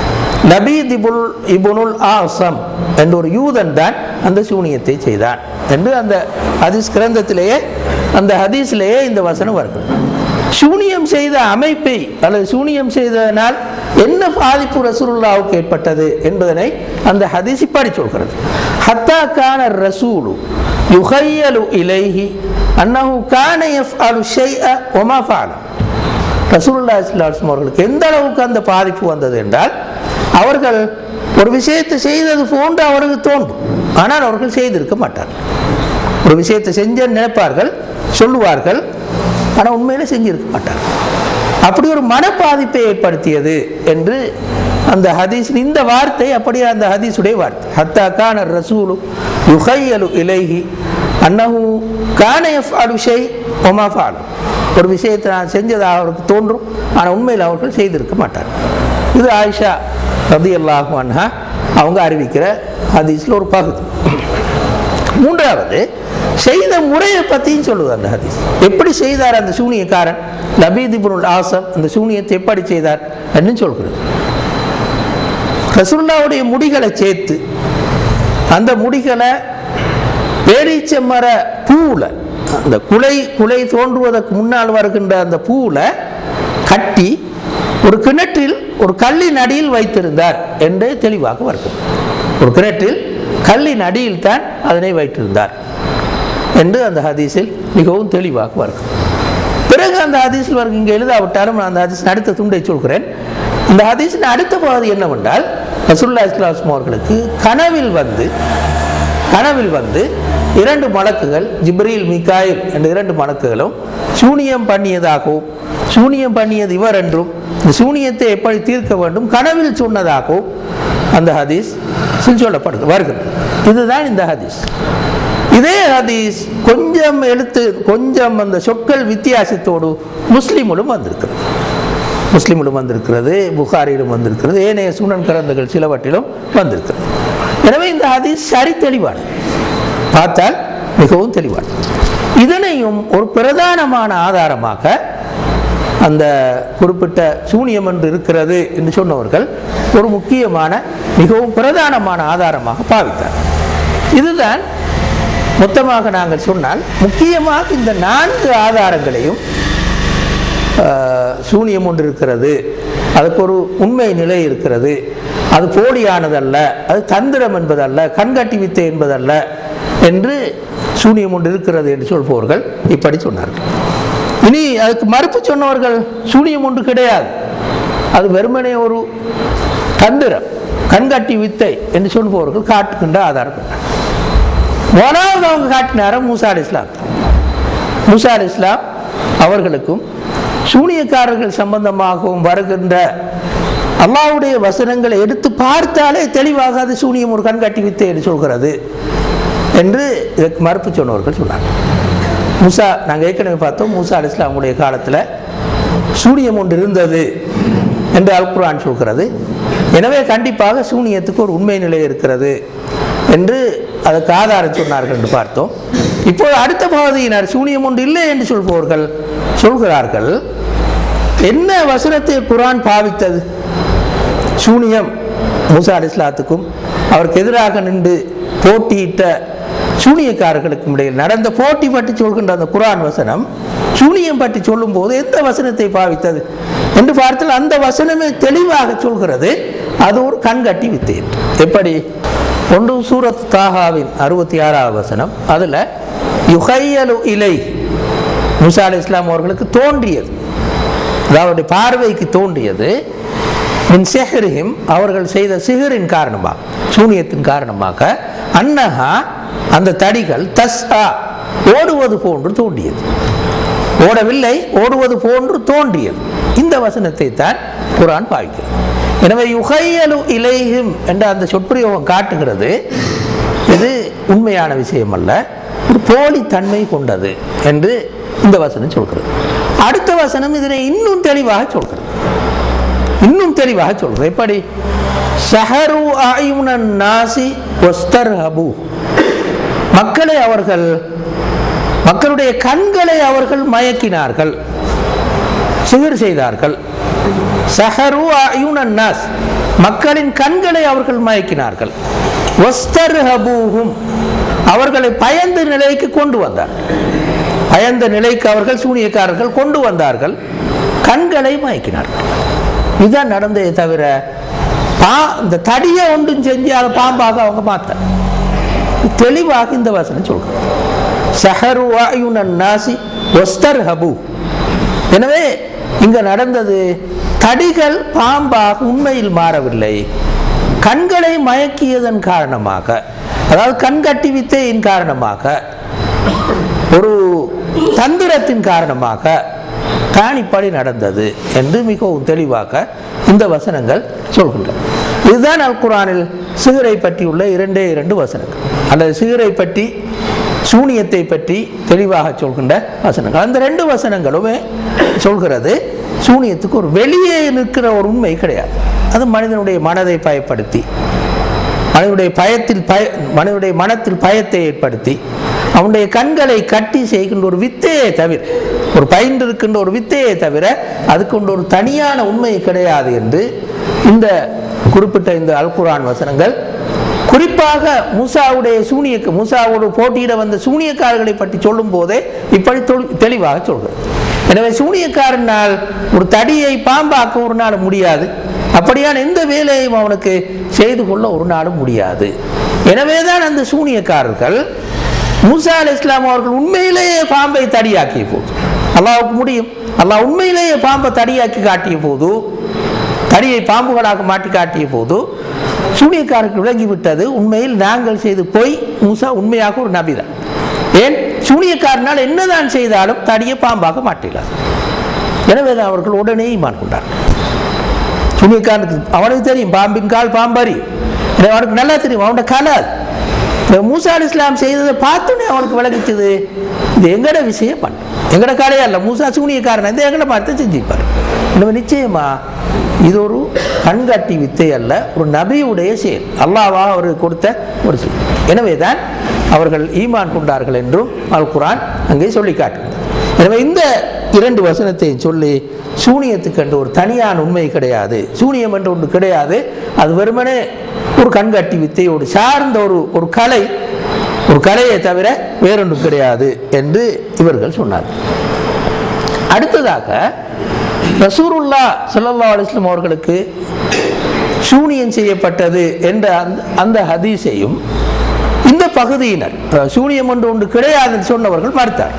லபீத் இபுல் இபுனுல் ஆசம் என்ற ஒரு யூதன் தான் அந்த சூனியத்தை செய்தான் என்று அந்த ஹதீஸ் கிரந்தத்திலேயே அந்த ஹதீஸ்லேயே இந்த வசனம் வருகிறது சூனியம் செய்த அமைப்பை அல்லது சூனியம் செய்ததனால் என்ன பாதிப்பு ரசூலுல்லாவுக்கு ஏற்பட்டது என்பதனை அந்த ஹதீஸ் இப்படி சொல்கிறது ஹத்தா கான ரசூலு யுஹையலு இலைஹி அன்னஹு கான யஃப்அலு ஷைஅ வமா ஃபஅல ரசூலுல்லாஹி ஸல்லல்லாஹு அலைஹி வஸல்லம் அவர்களுக்கு எந்த அளவுக்கு அந்த பாதிப்பு வந்தது என்றால் அவர்கள் ஒரு விஷயத்தை செய்தது போன்று அவருக்கு தோன்றும் ஆனால் அவர்கள் செய்திருக்க மாட்டார்கள் ஒரு விஷயத்தை செஞ்ச நினைப்பார்கள் சொல்லுவார்கள் ஆனால் உண்மையில செஞ்சிருக்க மாட்டார்கள் அப்படி ஒரு மனப்பாதிப்பை ஏற்படுத்தியது என்று அந்த ஹதீஸ் இந்த வார்த்தை அப்படியே அந்த ஹதீஸுடைய வார்த்தை ஹத்தா கான ரசூலு யுஹையலு இலைஹி அன்னஹு கான யஃப்அலு ஷை ஒமா ஃபஅல ஒரு விஷயத்தை நான் செஞ்சதாக அவருக்கு தோன்றும் ஆனால் உண்மையில் அவர்கள் செய்திருக்க மாட்டார்கள் இது ஆயிஷா ரதியல்லாஹு அன்ஹா அவங்க அறிவிக்கிற ஹதீஸ்ல ஒரு பகுதி மூன்றாவது செய்த முறையை பத்தியும் சொல்லுது அந்த ஹதீஸ் எப்படி செய்தார் அந்த சூனியக்காரன் லபீத் இப்னுல் ஆசம் அந்த சூனியத்தை எப்படி செய்தார் என்று சொல்கிறது ரசூல்லாவுடைய முடிகளை சேர்த்து அந்த முடிகளை பேரீச்ச மர பூவில் அந்த குலை குலை தோன்றுவதற்கு முன்னால் வருகின்ற அந்த பூவில் கட்டி ஒரு கிணற்றில் ஒரு கல்லின் அடியில் வைத்திருந்தார் என்று தெளிவாக வருகிறது ஒரு கிணற்றில் கல்லின் அடியில் தான் அதனை வைத்திருந்தார் என்று அந்த ஹதீஸில் மிகவும் தெளிவாக வருகிறது பிறகு அந்த ஹதீஸில் வருங்க இங்கே எழுதாவிட்டாலும் நான் அந்த ஹதீஸின் அடுத்த துண்டை சொல்கிறேன் இந்த ஹதீஸின் அடுத்த பகுதி என்னவென்றால் ரசூல்லா இஸ்லாம் அவர்களுக்கு கனவில் வந்து கனவில் வந்து இரண்டு மலக்குகள் ஜிப்ரீல் மிகாயில் என்ற இரண்டு மலக்குகளும் சூனியம் பண்ணியதாகவும் சூனியம் பண்ணியது இவர் என்றும் இந்த சூனியத்தை எப்படி தீர்க்க வேண்டும் கனவில் சொன்னதாகவும் அந்த ஹதீஸ் சொல்லப்படுது வருகிறது இதுதான் இந்த ஹதீஸ் இதே ஹதீஸ் கொஞ்சம் எழுத்து கொஞ்சம் அந்த சொற்கள் வித்தியாசத்தோடு முஸ்லிமிலும் வந்திருக்கிறது முஸ்லிமிலும் வந்திருக்கிறது புகாரிலும் வந்திருக்கிறது ஏனைய சுனன் கரந்துகள் சிலவற்றிலும் வந்திருக்கிறது எனவே இந்த ஹதீஸ் சரி தெளிவானது பார்த்தால் மிகவும் தெளிவானது இதனையும் ஒரு பிரதானமான ஆதாரமாக அந்த குறிப்பிட்ட சூனியம் என்று இருக்கிறது என்று சொன்னவர்கள் ஒரு முக்கியமான மிகவும் பிரதானமான ஆதாரமாக பாவித்தார் இதுதான் மொத்தமாக நாங்கள் சொன்னால் முக்கியமாக இந்த நான்கு ஆதாரங்களையும் ஆஹ், சூனியம் ஒன்று இருக்கிறது அதுக்கு ஒரு உண்மை நிலை இருக்கிறது அது போலியானதல்ல அது தந்திரம் என்பதல்ல கண்காட்டி வித்தை என்பதல்ல என்று சூனியம் ஒன்று இருக்கிறது என்று சொல்பவர்கள் இப்படி சொன்னார்கள் இனி அதுக்கு மறுப்பு சொன்னவர்கள் சூனியம் ஒன்று கிடையாது அது வெறுமனே ஒரு தந்திரம் கண்காட்டி வித்தை என்று சொல்பவர்கள் காட்டுகின்ற ஆதாரம் என்ன? முதலாவது அவங்க காட்டினார மூசா அலி இஸ்லாம் மூசா அலி இஸ்லாம் அவர்களுக்கும் சூனியக்காரர்கள் சம்பந்தமாகவும் வருகின்ற அல்லாஹ்வுடைய வசனங்களை எடுத்து பார்த்தாலே தெளிவாக அது சூனியம் ஒரு கண்காட்டி வித்தை என்று சொல்கிறது என்று இதற்கு மறுப்பு சொன்னவர்கள் சொன்னாங்க மூசா நாங்கள் ஏற்கனவே பார்த்தோம் மூசா அலி இஸ்லாமுடைய காலத்தில் சூனியம் ஒன்று இருந்தது என்று அல் குர்ஆன் சொல்கிறது எனவே கண்டிப்பாக சூனியத்துக்கு ஒரு உண்மை நிலை இருக்கிறது என்று அதற்கு ஆதாரம் சொன்னார்கள் என்று பார்த்தோம் இப்போது அடுத்த பகுதியினர் சூனியம் ஒன்று இல்லை என்று சொல்பவர்கள் சொல்கிறார்கள் என்ன வசனத்தை குர்ஆன் பாவித்தது சூனியம் மூசா அலி இஸ்லாத்துக்கும் அவருக்கு எதிராக நின்று போட்டியிட்ட சூனியக்காரர்களுக்கும் இடையில் நடந்த போட்டி பற்றி சொல்கின்ற அந்த குர்ஆன் வசனம் சூனியம் பற்றி சொல்லும்போது எந்த வசனத்தை பாவித்தது என்று பார்த்தால் அந்த வசனமே தெளிவாக சொல்கிறது அது ஒரு கண்கட்டி வித்தை என்று. எப்படி ஒன்று சூரத் தாகாவின் அறுபத்தி ஆறாவது வசனம் அதுல யுகையலு இலை முசா அலி இஸ்லாம் அவர்களுக்கு தோன்றியது அதாவது பார்வைக்கு தோன்றியது மின் சிஹரிஹிம் அவர்கள் செய்த சிஹரின் காரணமாக சூனியத்தின் காரணமாக அன்னஹா அந்த தடிகள் தஸ்ஹா ஓடுவது போன்று தோன்றியது ஓடவில்லை ஓடுவது போன்று தோன்றியது இந்த வசனத்தை தான் குரான் பாய்க்கிறது எனவே யுகையலு இலைஹிம் என்ற அந்த சொற்பிரயோகம் காட்டுகிறது இது உண்மையான விஷயம் அல்ல ஒரு போலித்தன்மை கொண்டது என்று இந்த வசனம் சொல்கிறது அடுத்த வசனம் இதனை இன்னும் தெளிவாக சொல்கிறது இன்னும் தெளிவாக சொல்றது எப்படி ஷஹரு ஆயுனன் நாசி ஒஸ்தர்ஹபு மக்களை அவர்கள் மக்களுடைய கண்களை அவர்கள் மயக்கினார்கள் சிகிர் செய்தார்கள் ஷஹரு ஆயுனன் நாஸ் மக்களின் கண்களை அவர்கள் மயக்கினார்கள் ஒஸ்தர்ஹபூஹும் அவர்களை பயந்த நிலைக்கு கொண்டு வந்தார்கள் பயந்த நிலைக்கு அவர்கள் சூனியக்காரர்கள் கொண்டு வந்தார்கள் கண்களை மயக்கினார்கள் இதுதான் நடந்ததே தவிர பா இந்த தடியை ஒன்றும் செஞ்சு அதை பாம்பாக அவங்க மாத்த தெளிவாக இந்த வசனம் சொல்றாங்க சஹரு வாயுனன் நாசி ஒஸ்தர் ஹபு எனவே இங்க நடந்தது தடிகள் பாம்பாக உண்மையில் மாறவில்லை கண்களை மயக்கியதன் காரணமாக அதாவது கண்கட்டி வித்தையின் காரணமாக ஒரு தந்திரத்தின் காரணமாக தானிப்படி நடந்தது என்று மிகவும் தெளிவாக இந்த வசனங்கள் சொல்கின்றன இதுதான் அல் குரானில் சிகரை பற்றியுள்ள இரண்டே இரண்டு வசனங்கள் அல்லது சிகரை பற்றி சூனியத்தை பற்றி தெளிவாக சொல்கின்ற வசனங்கள் அந்த ரெண்டு வசனங்களுமே சொல்கிறது சூனியத்துக்கு ஒரு வெளியே நிற்கிற ஒரு உண்மை கிடையாது அது மனிதனுடைய மனதை பயப்படுத்தி மனிதனுடைய பயத்தில் பய மனிதனுடைய மனத்தில் பயத்தை ஏற்படுத்தி அவனுடைய கண்களை கட்டி செய்கின்ற ஒரு வித்தையே தவிர ஒரு பயின்று இருக்கின்ற ஒரு வித்தையே தவிர அதுக்கு கொண்டு ஒரு தனியான உண்மை கிடையாது என்று இந்த குறிப்பிட்ட இந்த அல்குரான் வசனங்கள் குறிப்பாக மூசாவுடைய சூனியக்கு மூசாவோடு போட்டியிட வந்த சூனியக்காரர்களை பற்றி சொல்லும் போதே இப்படி தொல்- தெளிவாக சொல்கிறது எனவே சூனியக்காரனால் ஒரு தடியை பாம்பாக்க ஒரு நாள் முடியாது அப்படியான எந்த வேலையும் அவனுக்கு செய்து கொள்ள ஒரு நாளும் முடியாது எனவேதான் அந்த சூனியக்காரர்கள் மூசா அலி இஸ்லாம் அவர்கள் உண்மையிலேயே பாம்பை தடியாக்கிய போது அல்லாவுக்கு முடியும் அல்லாஹ் உண்மையிலேயே பாம்பை தடியாக்கி காட்டிய போது தடியை பாம்புகளாக மாட்டி காட்டிய போது சூனியக்காரருக்கு விளங்கிவிட்டது உண்மையில் நாங்கள் செய்து போய் மூசா உண்மையாக ஒரு நபிதான் ஏன் சூனியக்காரனால் என்னதான் செய்தாலும் தடியை பாம்பாக மாட்டினார் எனவே அவர்கள் உடனே ஈமான் கொண்டார்கள் சூனியக்காரனுக்கு அவனுக்கு தெரியும் பாம்பின் கால் பாம்பரி எனவே அவனுக்கு நல்லா தெரியும் அவனோட கலை அது. இந்த மூசா அலி இஸ்லாம் செய்ததை பார்த்தோன்னே அவனுக்கு விளங்கிச்சது இது எங்கட விஷயம் பண்ண எங்கட கலையா இல்லை மூசா சூனியக்காரன் இந்த எங்கட பார்த்து செஞ்சுப்பார் எனவே நிச்சயமா இது ஒரு கண்காட்டி வித்தை அல்ல ஒரு நபியுடைய செயல் அல்லாவா அவருக்கு கொடுத்த ஒரு செயல் எனவேதான் அவர்கள் ஈமான் கொண்டார்கள் என்றும் அல் குரான் அங்கே சொல்லி காட்டுகிறது எனவே இந்த இரண்டு வசனத்தையும் சொல்லி சூனியத்துக்கு என்று ஒரு தனியான உண்மை கிடையாது சூனியம் என்று ஒன்று கிடையாது அது வெறுமனே ஒரு கண்காட்டி வித்தையோடு சார்ந்த ஒரு ஒரு கலை ஒரு கலையை தவிர வேறொன்றும் கிடையாது என்று இவர்கள் சொன்னார்கள் அடுத்ததாக ரசூருல்லா ஸல்லல்லாஹு அலைஹி வஸல்லம் அவர்களுக்கு சூனியம் செய்யப்பட்டது என்ற அந்த அந்த ஹதீஸையும் இந்த பகுதியினர் அஹ், சூனியம் ஒன்று ஒன்று கிடையாதுன்னு சொன்னவர்கள் மறுத்தார்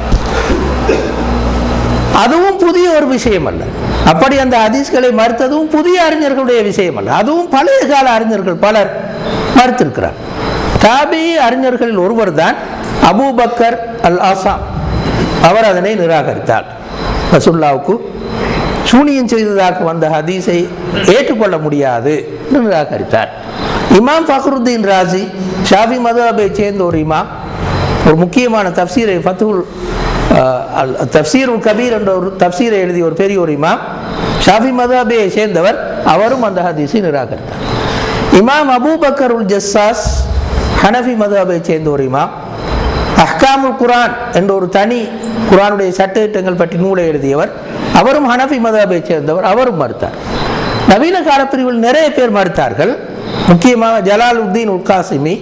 அதுவும் புதிய ஒரு விஷயம் அல்ல அப்படி அந்த ஹதீஸ்களை மறுத்ததும் புதிய அறிஞர்களுடைய விஷயம் அல்ல அதுவும் பழைய கால அறிஞர்கள் பலர் மறுத்திருக்கிறார் தாபி அறிஞர்களில் ஒருவர் தான் அபூபக்கர் அல் ஆசாம் அவர் அதனை நிராகரித்தார் ரசுல்லாவுக்கு சூனியம் செய்ததாக வந்த ஹதீஸை ஏற்றுக்கொள்ள முடியாது என்று நிராகரித்தார் இமாம் ஃபக்ருத்தீன் ராசி ஷாஃபி மதுஹபை சேர்ந்த ஒரு இமாம் ஒரு முக்கியமான தப்சீரை ஃபத்துல் தப்சீருல் கபீர் என்ற ஒரு தப்சீரை எழுதிய ஒரு பெரிய ஒரு இமாம் ஷாஃபி மதுஹபையை சேர்ந்தவர் அவரும் அந்த ஹதீஸை நிராகரித்தார் இமாம் அபூபக்கருல் ஜஸ்ஸாஸ் ஹனஃபி மதுஹபை சேர்ந்த ஒரு இமாம் அஹ்காமுல் குரான் என்ற ஒரு தனி குரானுடைய சட்டத்திட்டங்கள் பற்றி நூலை எழுதியவர் அவரும் ஹனஃபி மதபை சேர்ந்தவர் அவரும் மறுத்தார் நவீன காலப்பிரிவில் நிறைய பேர் மறுத்தார்கள் முக்கியமாக ஜலாலுத்தீன் உல்காசிமி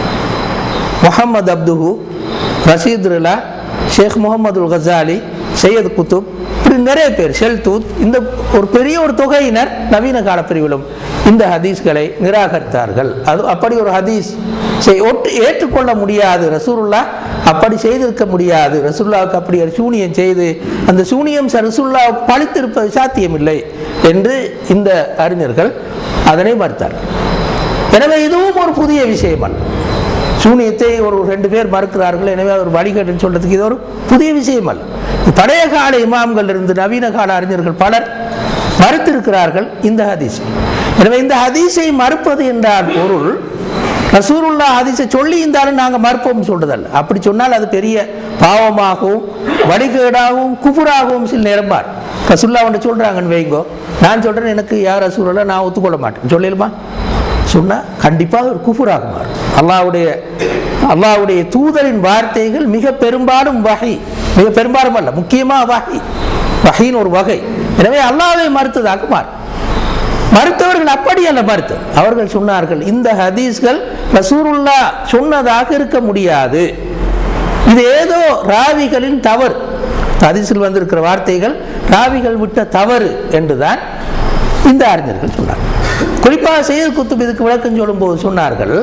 முகமது அப்துஹு ரஷீத் ரிலா ஷேக் முகமது கசாலி சையத் குத்துப் இப்படி நிறைய பேர் ஷெல்தூத் இந்த ஒரு பெரிய ஒரு தொகையினர் நவீன காலப்பிரிவிலும் இந்த ஹதீஸ்களை நிராகரித்தார்கள் அது அப்படி ஒரு ஹதீஸ் செய்- ஒட்டு- ஏற்றுக்கொள்ள முடியாது ரசூலுல்லா அப்படி செய்திருக்க முடியாது ரசூல்லாவுக்கு அப்படி ஒரு சூனியம் செய்து அந்த சூனியம் ச- ரசூலுல்லாவுக்கு பழித்திருப்பது சாத்தியமில்லை என்று இந்த அறிஞர்கள் அதனை மறுத்தார்கள் எனவே இதுவும் ஒரு புதிய விஷயம் அல்ல சூனியத்தை ஒரு ரெண்டு பேர் மறுக்கிறார்கள் எனவே அது ஒரு வழிகேடுன்னு சொல்றதுக்கு இது ஒரு புதிய விஷயம் அல்ல பழைய கால இமாம்கள் இருந்து நவீன கால அறிஞர்கள் பலர் மறுத்திருக்கிறார்கள் இந்த ஹதீஸ் எனவே இந்த ஹதீஸை மறுப்பது என்றால் பொருள் ரசூருல்லா ஹதீஸை சொல்லி இருந்தாலும் நாங்கள் மறுப்போம் சொல்றதல்ல அப்படி சொன்னால் அது பெரிய பாவமாகவும் வழிகேடாகவும் குபுராகவும் சில நேரம் மாறு ரசூல்லா ஒன்று சொல்றாங்கன்னு வைங்கோ நான் சொல்றேன் எனக்கு யார் ரசூலுல்லா நான் ஒத்துக்கொள்ள மாட்டேன் சொல்லிடுமா சொன்னா கண்டிப்பாக ஒரு குஃபுராக மாறும் அல்லாஹ்வுடைய அல்லாஹ்வுடைய தூதரின் வார்த்தைகள் மிக பெரும்பாலும் வகை மிக பெரும்பாலும் அல்ல முக்கியமா வகை வகையின் ஒரு வகை எனவே அல்லாஹ்வை மறுத்ததாக மாறும் மறுத்தவர்கள் அப்படி அல்ல மறுத்து அவர்கள் சொன்னார்கள் இந்த ஹதீஸ்கள் ரசூருல்லா சொன்னதாக இருக்க முடியாது இது ஏதோ ராவிகளின் தவறு ஹதீஸில் வந்திருக்கிற வார்த்தைகள் ராவிகள் விட்ட தவறு என்றுதான் இந்த அறிஞர்கள் சொன்னார்கள் குறிப்பாக செயல் குத்துப் இதுக்கு விளக்கம் சொல்லும்போது சொன்னார்கள்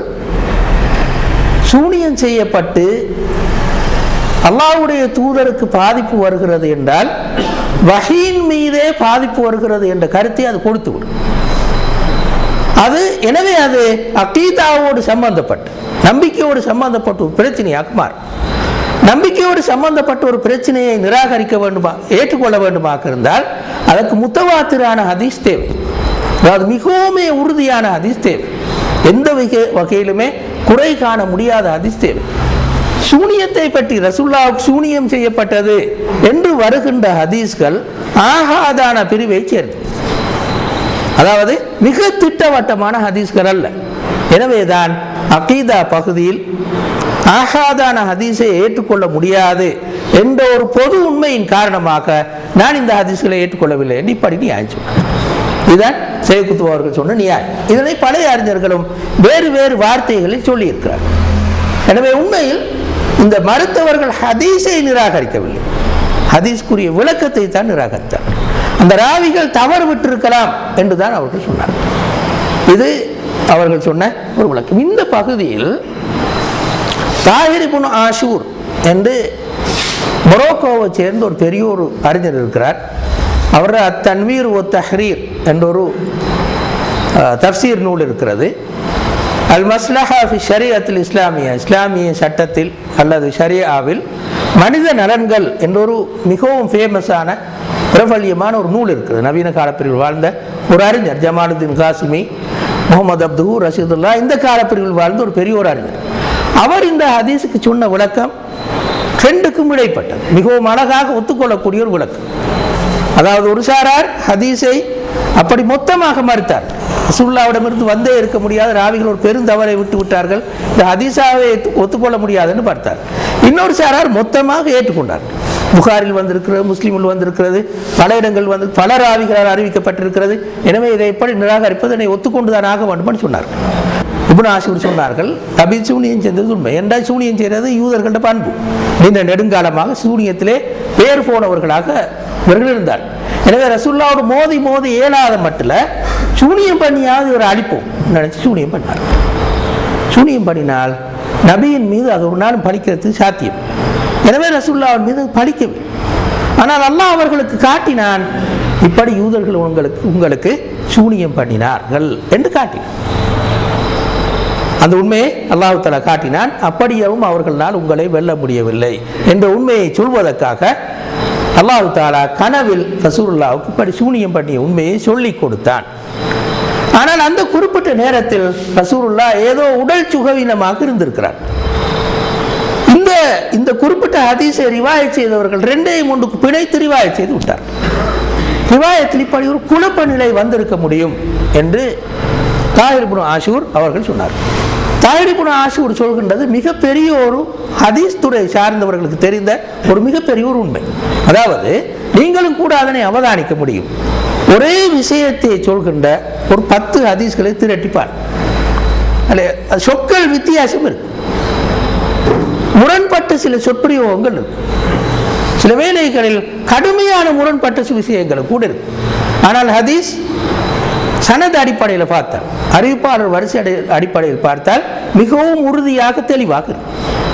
சூனியம் செய்யப்பட்டு அல்லாஹ்வுடைய தூதருக்கு பாதிப்பு வருகிறது என்றால் வஹீன் மீதே பாதிப்பு வருகிறது என்ற கருத்தை அது கொடுத்து விடும் அது எனவே அது அக்கீதாவோடு சம்பந்தப்பட்டு நம்பிக்கையோடு சம்பந்தப்பட்ட ஒரு பிரச்சனையாக மாறும் நம்பிக்கையோடு சம்பந்தப்பட்ட ஒரு பிரச்சனையை நிராகரிக்க வேண்டுமா ஏற்றுக்கொள்ள வேண்டுமாக இருந்தால் அதற்கு முத்தவாத்திரான ஹதீஸ் தேவை அதாவது மிகவும் உறுதியான ஹதீஸ் தேவை எந்த வகை வகையிலுமே குறை காண முடியாத ஹதீஸ் தேவை சூனியத்தை பற்றி ரசுல்லாவுக்கு சூனியம் செய்யப்பட்டது என்று வருகின்ற ஹதீஸ்கள் ஆகாதான பிரிவை சேர்ந்தது அதாவது மிக திட்டவட்டமான ஹதீஸ்கள் அல்ல எனவேதான் அகீதா பகுதியில் ஆகாதான ஹதீஸை ஏற்றுக்கொள்ள முடியாது என்ற ஒரு பொது உண்மையின் காரணமாக நான் இந்த ஹதீஸ்களை ஏற்றுக்கொள்ளவில்லை என்று இப்படி நியாயம் சொன்னார் இதுதான் சேகுத்து அவர்கள் சொன்ன நியாயம் இதனை பழைய அறிஞர்களும் வேறு வேறு வார்த்தைகளில் சொல்லியிருக்கிறார் எனவே உண்மையில் இந்த மருத்துவர்கள் ஹதீஸை நிராகரிக்கவில்லை ஹதீஸ்க்குரிய விளக்கத்தை தான் நிராகரித்தார் அந்த ராவிகள் தவறு விட்டிருக்கலாம் என்றுதான் அவர்கள் சொன்னார் இது அவர்கள் சொன்ன ஒரு விளக்கம் இந்த பகுதியில் தாகிரிபுன் ஆஷூர் என்று மொரோக்கோவை சேர்ந்த ஒரு பெரிய ஒரு அறிஞர் இருக்கிறார் அவர் தன்வீர் ஒ தஹ்ரீர் என்ற ஒரு அஹ், தஃப்சீர் நூல் இருக்கிறது அல் மஸ்லஹா ஃபி ஷரியத்தில் இஸ்லாமிய இஸ்லாமிய சட்டத்தில் அல்லது ஷரியாவில் மனித நலன்கள் என்ற ஒரு மிகவும் ஃபேமஸான பிரபல்யமான ஒரு நூல் இருக்குது நவீன காலப்பிரிவில் வாழ்ந்த ஒரு அறிஞர் ஜமாலுதீன் காசிமி முகமது அப்து ரஷீதுல்லா இந்த காலப்பிரிவில் வாழ்ந்த ஒரு பெரிய ஒரு அறிஞர் அவர் இந்த ஹதீஸுக்கு சொன்ன விளக்கம் ரெண்டுக்கும் இடைப்பட்டது மிகவும் அழகாக ஒத்துக்கொள்ளக்கூடிய ஒரு விளக்கம் அதாவது ஒரு சாரார் ஹதீஸை அப்படி மொத்தமாக மறுத்தார் ரசூல்லாவிடமிருந்து வந்தே இருக்க முடியாத ராவிகள் ஒரு பெருந்தவறை விட்டு விட்டார்கள் இந்த ஹதீஸாவை ஏத்து- ஒத்துக்கொள்ள முடியாதுன்னு பார்த்தார் இன்னொரு சாரார் மொத்தமாக ஏற்றுக்கொண்டார் புகாரில் வந்திருக்கிறது முஸ்லீமில் வந்திருக்கிறது பல இடங்கள் வந்து பல ராவிகளால் அறிவிக்கப்பட்டிருக்கிறது எனவே இதை எப்படி நிராகரிப்பது என்னை ஒத்துக்கொண்டுதான் ஆக வேண்டும்னு சொன்னார்கள் இப்னு ஆசிர் சொன்னார்கள் தபி சூனியம் செய்தது உண்மை என்றால் சூனியம் செய்கிறது யூதர்கள்ட பண்பு நீண்ட நெடுங்காலமாக சூனியத்திலே பேர் போனவர்களாக இவர்கள் இருந்தார் எனவே ரசூல்லாவோடு மோதி மோதி இயலாத மட்டில் சூனியம் பண்ணியாவது இவரை அழிப்போம் நினைச்சு சூனியம் பண்ணார் சூனியம் பண்ணினால் நபியின் மீது அது ஒரு நாளும் பலிக்கிறதுக்கு சாத்தியம் எனவே ரசூல்லாவின் மீது அது பலிக்கவில்லை ஆனால் அல்லாஹ் அவர்களுக்கு காட்டினான் இப்படி யூதர்கள் உங்களுக்கு உங்களுக்கு சூனியம் பண்ணினார்கள் என்று காட்டினான் அந்த உண்மையை அல்லாஹ் தஆலா காட்டினான் அப்படியவும் அவர்களால் உங்களை வெல்ல முடியவில்லை என்ற உண்மையை சொல்வதற்காக அல்லாஹ் தாலா கனவில் ரசூலுல்லாவுக்கு இப்படி சூனியம் பண்ணிய உண்மையை சொல்லிக் கொடுத்தான் ஆனால் அந்த குறிப்பிட்ட நேரத்தில் ரசூலுல்லா ஏதோ உடல் சுகவீனமாக இருந்திருக்கிறார் இந்த இந்த குறிப்பிட்ட ஹதீஸை ரிவாயத் செய்தவர்கள் ரெண்டையும் ஒன்றுக்கு பிணைத்து ரிவாயத் செய்து விட்டார் ரிவாயத்தில் இப்படி ஒரு குழப்ப நிலை வந்திருக்க முடியும் என்று தாயிர்புன் ஆஷூர் அவர்கள் சொன்னார் தாயிர்புன் ஆஷூர் சொல்கின்றது மிகப்பெரிய ஒரு ஹதீஸ் துறை சார்ந்தவர்களுக்கு தெரிந்த ஒரு மிகப்பெரிய ஒரு உண்மை அதாவது நீங்களும் கூட அதனை அவதானிக்க முடியும் ஒரே விஷயத்தை சொல்கின்ற ஒரு பத்து ஹதீஸ்களை திரட்டிப்பார் அதில் சொற்கள் வித்தியாசம் இருக்கு முரண்பட்ட சில சொற்பிரயோகங்கள் இருக்கு சில வேளைகளில் கடுமையான முரண்பட்ட சில விஷயங்கள் கூட இருக்கு ஆனால் ஹதீஸ் சனது அடிப்படையில் பார்த்தால் அறிவிப்பாளர் வரிசை அடி- அடிப்படையில் பார்த்தால் மிகவும் உறுதியாக தெளிவாக இருக்கு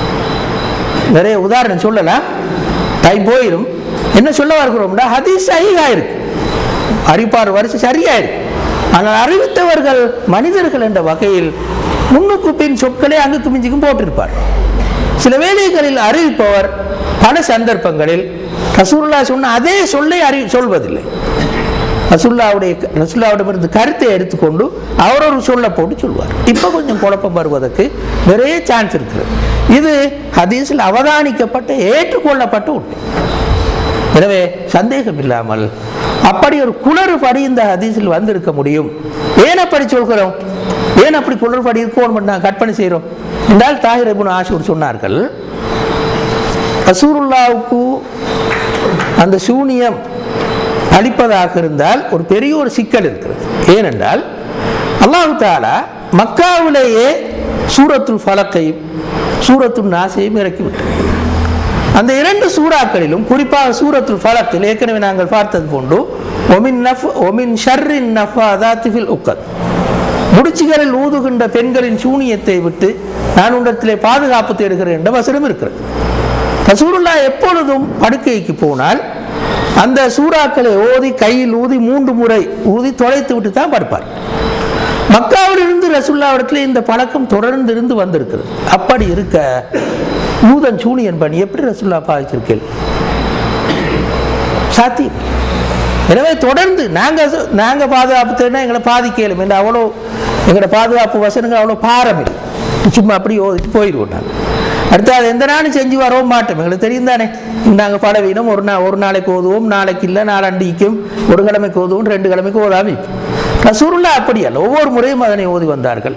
நிறைய உதாரணம் சொல்லலாம் டைம் போயிடும் என்ன சொல்ல வருகிறோம்னா ஹதீஸ் சஹீஹா இருக்கு அறிவிப்பாளர் வரிசை சரியா இருக்கு ஆனால் அறிவித்தவர்கள் மனிதர்கள் என்ற வகையில் முன்னுக்கு பின் சொற்களை அங்குக்கு மிஞ்சுக்கும் போட்டிருப்பார் சில வேளைகளில் அறிவிப்பவர் பல சந்தர்ப்பங்களில் ரசூல்லா சொன்ன அதே சொல்லை அறி சொல்வதில்லை ரசுல்லாவுடைய ரசுல்லாவிடமிருந்து கருத்தை எடுத்துக்கொண்டு அவர் ஒரு சொல்ல போட்டு சொல்வார் இப்போ கொஞ்சம் குழப்பம் வருவதற்கு நிறைய சான்ஸ் இருக்குது இது ஹதீஸில் அவதானிக்கப்பட்ட ஏற்றுக்கொள்ளப்பட்ட உண்மை எனவே சந்தேகம் இல்லாமல் அப்படி ஒரு குளறுபடி இந்த ஹதீஸில் வந்திருக்க முடியும் ஏன் அப்படி சொல்கிறோம் ஏன் அப்படி குளறுபடி இருக்கணும் நான் கற்பனை செய்கிறோம் என்றால் தாகிர் இப்னு ஆஷூர் சொன்னார்கள் ரசூலுல்லாவுக்கு அந்த சூனியம் அளிப்பதாக இருந்தால் ஒரு பெரிய ஒரு சிக்கல் இருக்கிறது ஏனென்றால் அல்லாஹு தாலா மக்காவிலேயே சூரத்துல் ஃபலக்கையும் சூரத்துல் நாசையும் இறக்கிவிட்டார் அந்த இரண்டு சூறாக்களிலும் குறிப்பாக சூரத்துல் ஃபலக்கில் ஏற்கனவே நாங்கள் பார்த்தது போன்று ஒமின் நஃப் ஒமின் ஷர்ரின் நஃபாதாத்தி ஃபில் உக்கத் முடிச்சுகளில் ஊதுகின்ற பெண்களின் சூனியத்தை விட்டு நான் உண்டத்திலே பாதுகாப்பு தேடுகிறேன் என்ற வசனம் இருக்கிறது ரசூலுல்லா எப்பொழுதும் படுக்கைக்கு போனால் அந்த சூறாக்களை ஓதி கையில் ஊதி மூன்று முறை ஊதி தொலைத்து விட்டு தான் படுப்பார் மக்காவிலிருந்து ரசூல்லாவிடத்தில் இந்த பழக்கம் தொடர்ந்து இருந்து வந்திருக்கிறது அப்படி இருக்க யூதன் சூனியன் பண்ணி எப்படி ரசூல்லா பாதிச்சிருக்கேன் சாத்தியம் எனவே தொடர்ந்து நாங்க நாங்க பாதுகாப்பு தேடினா எங்களை பாதிக்கலும் என்று அவ்வளோ எங்களோட பாதுகாப்பு வசனங்கள் அவ்வளோ பாரம் இல்லை சும்மா அப்படி ஓதிட்டு போயிடுவோம் நாங்கள் அடுத்து அது எந்த நாளும் செஞ்சு வரவும் மாட்டோம் எங்களுக்கு தெரியும் தானே நாங்கள் பலவீனம் ஒரு நாள் ஒரு நாளைக்கு ஓதுவோம் நாளைக்கு இல்லை நாளண்டிக்கும் ஒரு கிழமைக்கு ஓதுவோம் ரெண்டு கிழமைக்கு ஓதாம ரசூருல்லா அப்படி அல்ல ஒவ்வொரு முறையும் அதனை ஓதி வந்தார்கள்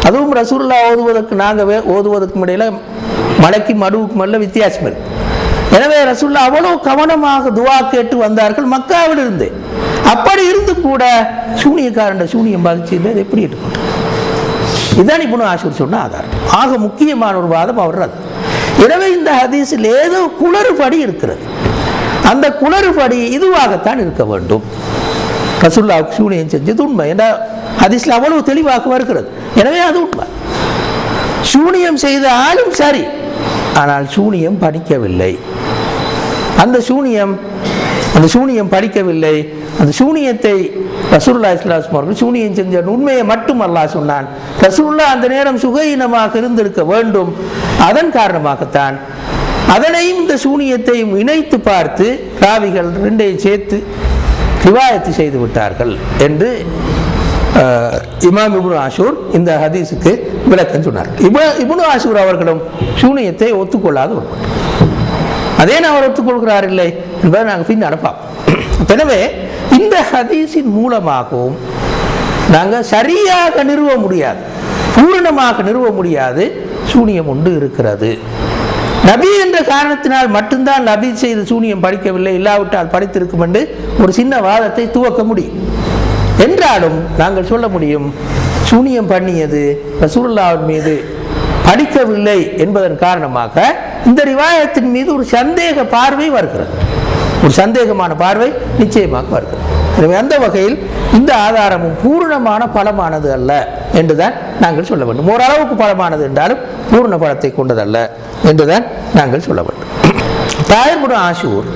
அதுவும் ரசூல்லா ஓதுவதற்கு நாங்கள் ஓதுவதற்கும் இடையில மலைக்கும் மடுவுக்கும் அல்ல வித்தியாசம் இருக்கு எனவே ரசூல்லா அவ்வளவு கவனமாக துவா கேட்டு வந்தார்கள் மக்காவில் இருந்து அப்படி இருந்து கூட சூனியக்காரன் சூனியம் பாதிச்சு இல்லை அதை எப்படி எடுக்கணும் இதுதான் இப்போ ஆசிரியர் சொன்ன ஆதாரம் ஆக முக்கியமான ஒரு வாதம் அவர் அது எனவே இந்த ஹதீஸில் ஏதோ குளறுபடி இருக்கிறது அந்த குளறுபடி இதுவாகத்தான் இருக்க வேண்டும் ரசுல்லாவுக்கு சூனியம் செஞ்சது உண்மை ஏன்னா ஹதீஸ்ல அவ்வளவு தெளிவாக வருகிறது எனவே அது உண்மை சூனியம் செய்த ஆளும் சரி ஆனால் சூனியம் படிக்கவில்லை அந்த சூனியம் அந்த சூனியம் படிக்கவில்லை அந்த சூனியத்தை ரசூல்லா இஸ்லாஸ்லாம் அவர்கள் சூனியம் செஞ்ச உண்மையை மட்டும் அல்லாஹ் சொன்னான் ரசூல்லா அந்த நேரம் சுகையினமாக இருந்திருக்க வேண்டும் அதன் காரணமாகத்தான் அதனையும் இந்த சூனியத்தையும் இணைத்து பார்த்து ராவிகள் ரெண்டையும் சேர்த்து ரிவாயத்து செய்து விட்டார்கள் என்று அஹ், இமாம் இப்னு ஆஷூர் இந்த ஹதீஸுக்கு விளக்கம் சொன்னார் இப இப்னு ஆஷூர் அவர்களும் சூனியத்தை ஒத்துக்கொள்ளாத ஒருவர் அதே நான் அவர் ஒத்துக்கொள்கிறார் இல்லை என்பதை நாங்கள் பின் அனுப்பாம் எனவே இந்த ஹதீஸின் மூலமாகவும் நாங்கள் சரியாக நிறுவ முடியாது பூரணமாக நிறுவ முடியாது சூனியம் உண்டு இருக்கிறது நபி என்ற காரணத்தினால் மட்டும்தான் நபி செய்த சூனியம் படிக்கவில்லை இல்லாவிட்டால் படித்திருக்கும் என்று ஒரு சின்ன வாதத்தை துவக்க முடியும் என்றாலும் நாங்கள் சொல்ல முடியும் சூனியம் பண்ணியது ரசூலுல்லாவின் மீது படிக்கவில்லை என்பதன் காரணமாக இந்த ரிவாயத்தின் மீது ஒரு சந்தேக பார்வை வருகிறது ஒரு சந்தேகமான பார்வை நிச்சயமாக வருகிறது எனவே அந்த வகையில் இந்த ஆதாரமும் பூரணமான பலமானது அல்ல என்றுதான் நாங்கள் சொல்ல வேண்டும் ஓரளவுக்கு பலமானது என்றாலும் பூரண பலத்தை கொண்டதல்ல என்றுதான் நாங்கள் சொல்ல வேண்டும் தாயர்புட ஆஷூர்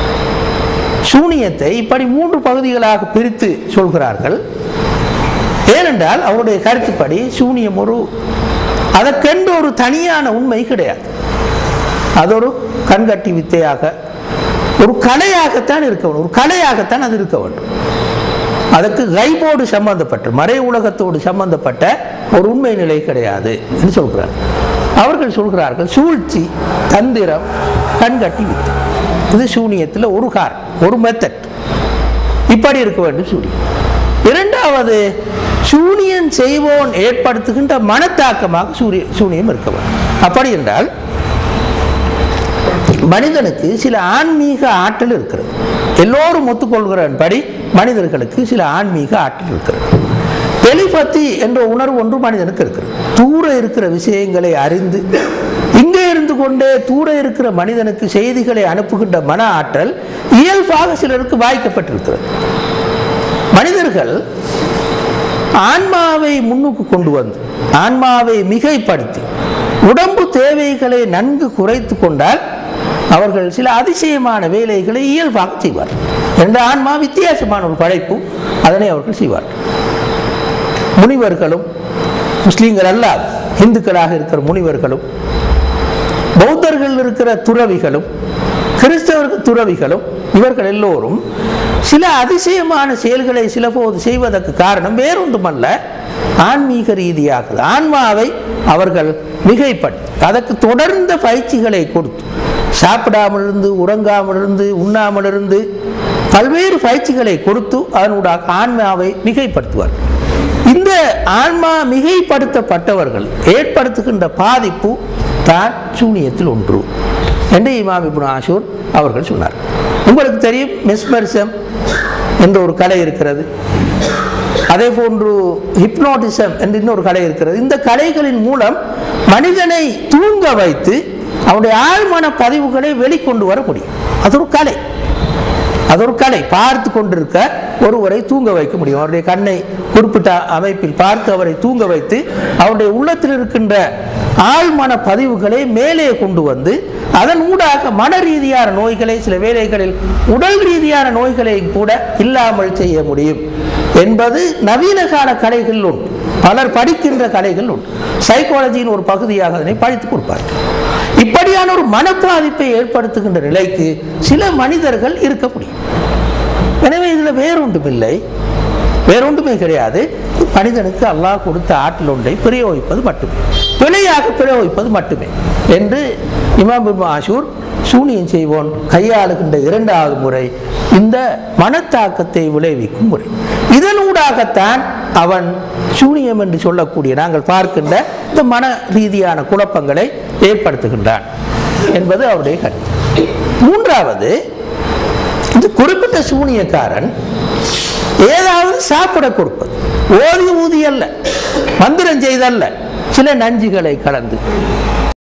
சூனியத்தை இப்படி மூன்று பகுதிகளாக பிரித்து சொல்கிறார்கள் ஏனென்றால் அவருடைய கருத்துப்படி சூனியம் ஒரு அதற்கென்று ஒரு தனியான உண்மை கிடையாது அது ஒரு கண்கட்டி வித்தையாக ஒரு கலையாகத்தான் இருக்க வேண்டும் ஒரு கலையாகத்தான் அது இருக்க வேண்டும் அதற்கு கைபோடு சம்பந்தப்பட்ட மறை உலகத்தோடு சம்பந்தப்பட்ட ஒரு உண்மை நிலை கிடையாது என்று சொல்கிறார் அவர்கள் சொல்கிறார்கள் சூழ்ச்சி தந்திரம் கண்கட்டி வித்தை இது சூனியத்தில் ஒரு கார் ஒரு மெத்தட் இப்படி இருக்க வேண்டும் சூனியம் இரண்டாவது சூனியன் செய்வோன் ஏற்படுத்துகின்ற மனத்தாக்கமாக சூரிய சூனியம் இருக்க வேண்டும் அப்படி என்றால் மனிதனுக்கு சில ஆன்மீக ஆற்றல் இருக்கிறது எல்லோரும் ஒத்துக்கொள்கிறபடி மனிதர்களுக்கு சில ஆன்மீக ஆற்றல் இருக்கிறது டெலிபதி என்ற உணர்வு ஒன்று மனிதனுக்கு இருக்கிறது தூர இருக்கிற விஷயங்களை அறிந்து இங்கே இருந்து கொண்டே தூர இருக்கிற மனிதனுக்கு செய்திகளை அனுப்புகின்ற மன ஆற்றல் இயல்பாக சிலருக்கு வாய்க்கப்பட்டிருக்கிறது மனிதர்கள் ஆன்மாவை முன்னுக்கு கொண்டு வந்து ஆன்மாவை மிகைப்படுத்தி உடம்பு தேவைகளை நன்கு குறைத்து கொண்டால் அவர்கள் சில அதிசயமான வேலைகளை இயல்பாக செய்வார் என்ற ஆன்மா வித்தியாசமான ஒரு படைப்பு அதனை அவர்கள் செய்வார் முனிவர்களும் முஸ்லீம்கள் அல்லாத இந்துக்களாக இருக்கிற முனிவர்களும் பௌத்தர்கள் இருக்கிற துறவிகளும் கிறிஸ்தவர்கள் துறவிகளும் இவர்கள் எல்லோரும் சில அதிசயமான செயல்களை சில போது செய்வதற்கு காரணம் வேறொன்றுமல்ல ஆன்மீக ரீதியாக ஆன்மாவை அவர்கள் மிகைப்பட்டு அதற்கு தொடர்ந்த பயிற்சிகளை கொடுத்து சாப்பிடாமல் இருந்து உறங்காமல் இருந்து உண்ணாமல் இருந்து பல்வேறு பயிற்சிகளை கொடுத்து அதனூடாக ஆன்மாவை மிகைப்படுத்துவார் இந்த ஆன்மா மிகைப்படுத்தப்பட்டவர்கள் ஏற்படுத்துகின்ற பாதிப்பு தான் சூனியத்தில் ஒன்று என்று இமாம் இப்னு ஆஷூர் அவர்கள் சொன்னார் உங்களுக்கு தெரியும் மெஸ்மரிசம் என்ற ஒரு கலை இருக்கிறது அதே போன்று ஹிப்னோட்டிசம் என்று இன்னொரு கலை இருக்கிறது இந்த கலைகளின் மூலம் மனிதனை தூங்க வைத்து அவனுடைய ஆழ்மன பதிவுகளை வெளிக்கொண்டு வர முடியும் அது ஒரு கலை அது ஒரு கலை பார்த்து கொண்டிருக்க ஒருவரை தூங்க வைக்க முடியும் அவருடைய கண்ணை குறிப்பிட்ட அமைப்பில் பார்த்து அவரை தூங்க வைத்து அவருடைய உள்ளத்தில் இருக்கின்ற ஆழ்மன பதிவுகளை மேலே கொண்டு வந்து அதன் ஊடாக மன ரீதியான நோய்களை சில வேளைகளில் உடல் ரீதியான நோய்களை கூட இல்லாமல் செய்ய முடியும் என்பது நவீன கால கலைகள் உண்டு பலர் படிக்கின்ற கலைகள் உண்டு சைக்காலஜியின் ஒரு பகுதியாக அதனை படித்துக் கொடுப்பார்கள் இப்படியான ஒரு மனப்பாதிப்பை ஏற்படுத்துகின்ற நிலைக்கு சில மனிதர்கள் இருக்க முடியும் எனவே இதுல வேறொன்றுமில்லை வேறொன்றுமே கிடையாது மனிதனுக்கு அல்லாஹ் கொடுத்த ஆற்றல் ஒன்றை பிரயோகிப்பது மட்டுமே பிழையாக பிரயோகிப்பது மட்டுமே என்று இமாம் இப்னு ஆஷூர் சூனியம் செய்வோன் கையாளுகின்ற இரண்டாவது முறை இந்த மனத்தாக்கத்தை விளைவிக்கும் முறை இதனூடாகத்தான் அவன் சூனியம் என்று சொல்லக்கூடிய நாங்கள் பார்க்கின்ற இந்த மன ரீதியான குழப்பங்களை ஏற்படுத்துகின்றான் என்பது அவருடைய கருத்து மூன்றாவது இந்த குறிப்பிட்ட சூனியக்காரன் ஏதாவது சாப்பிட கொடுப்பது ஓதி ஊதி அல்ல மந்திரம் செய்தல்ல சில நஞ்சுகளை கலந்து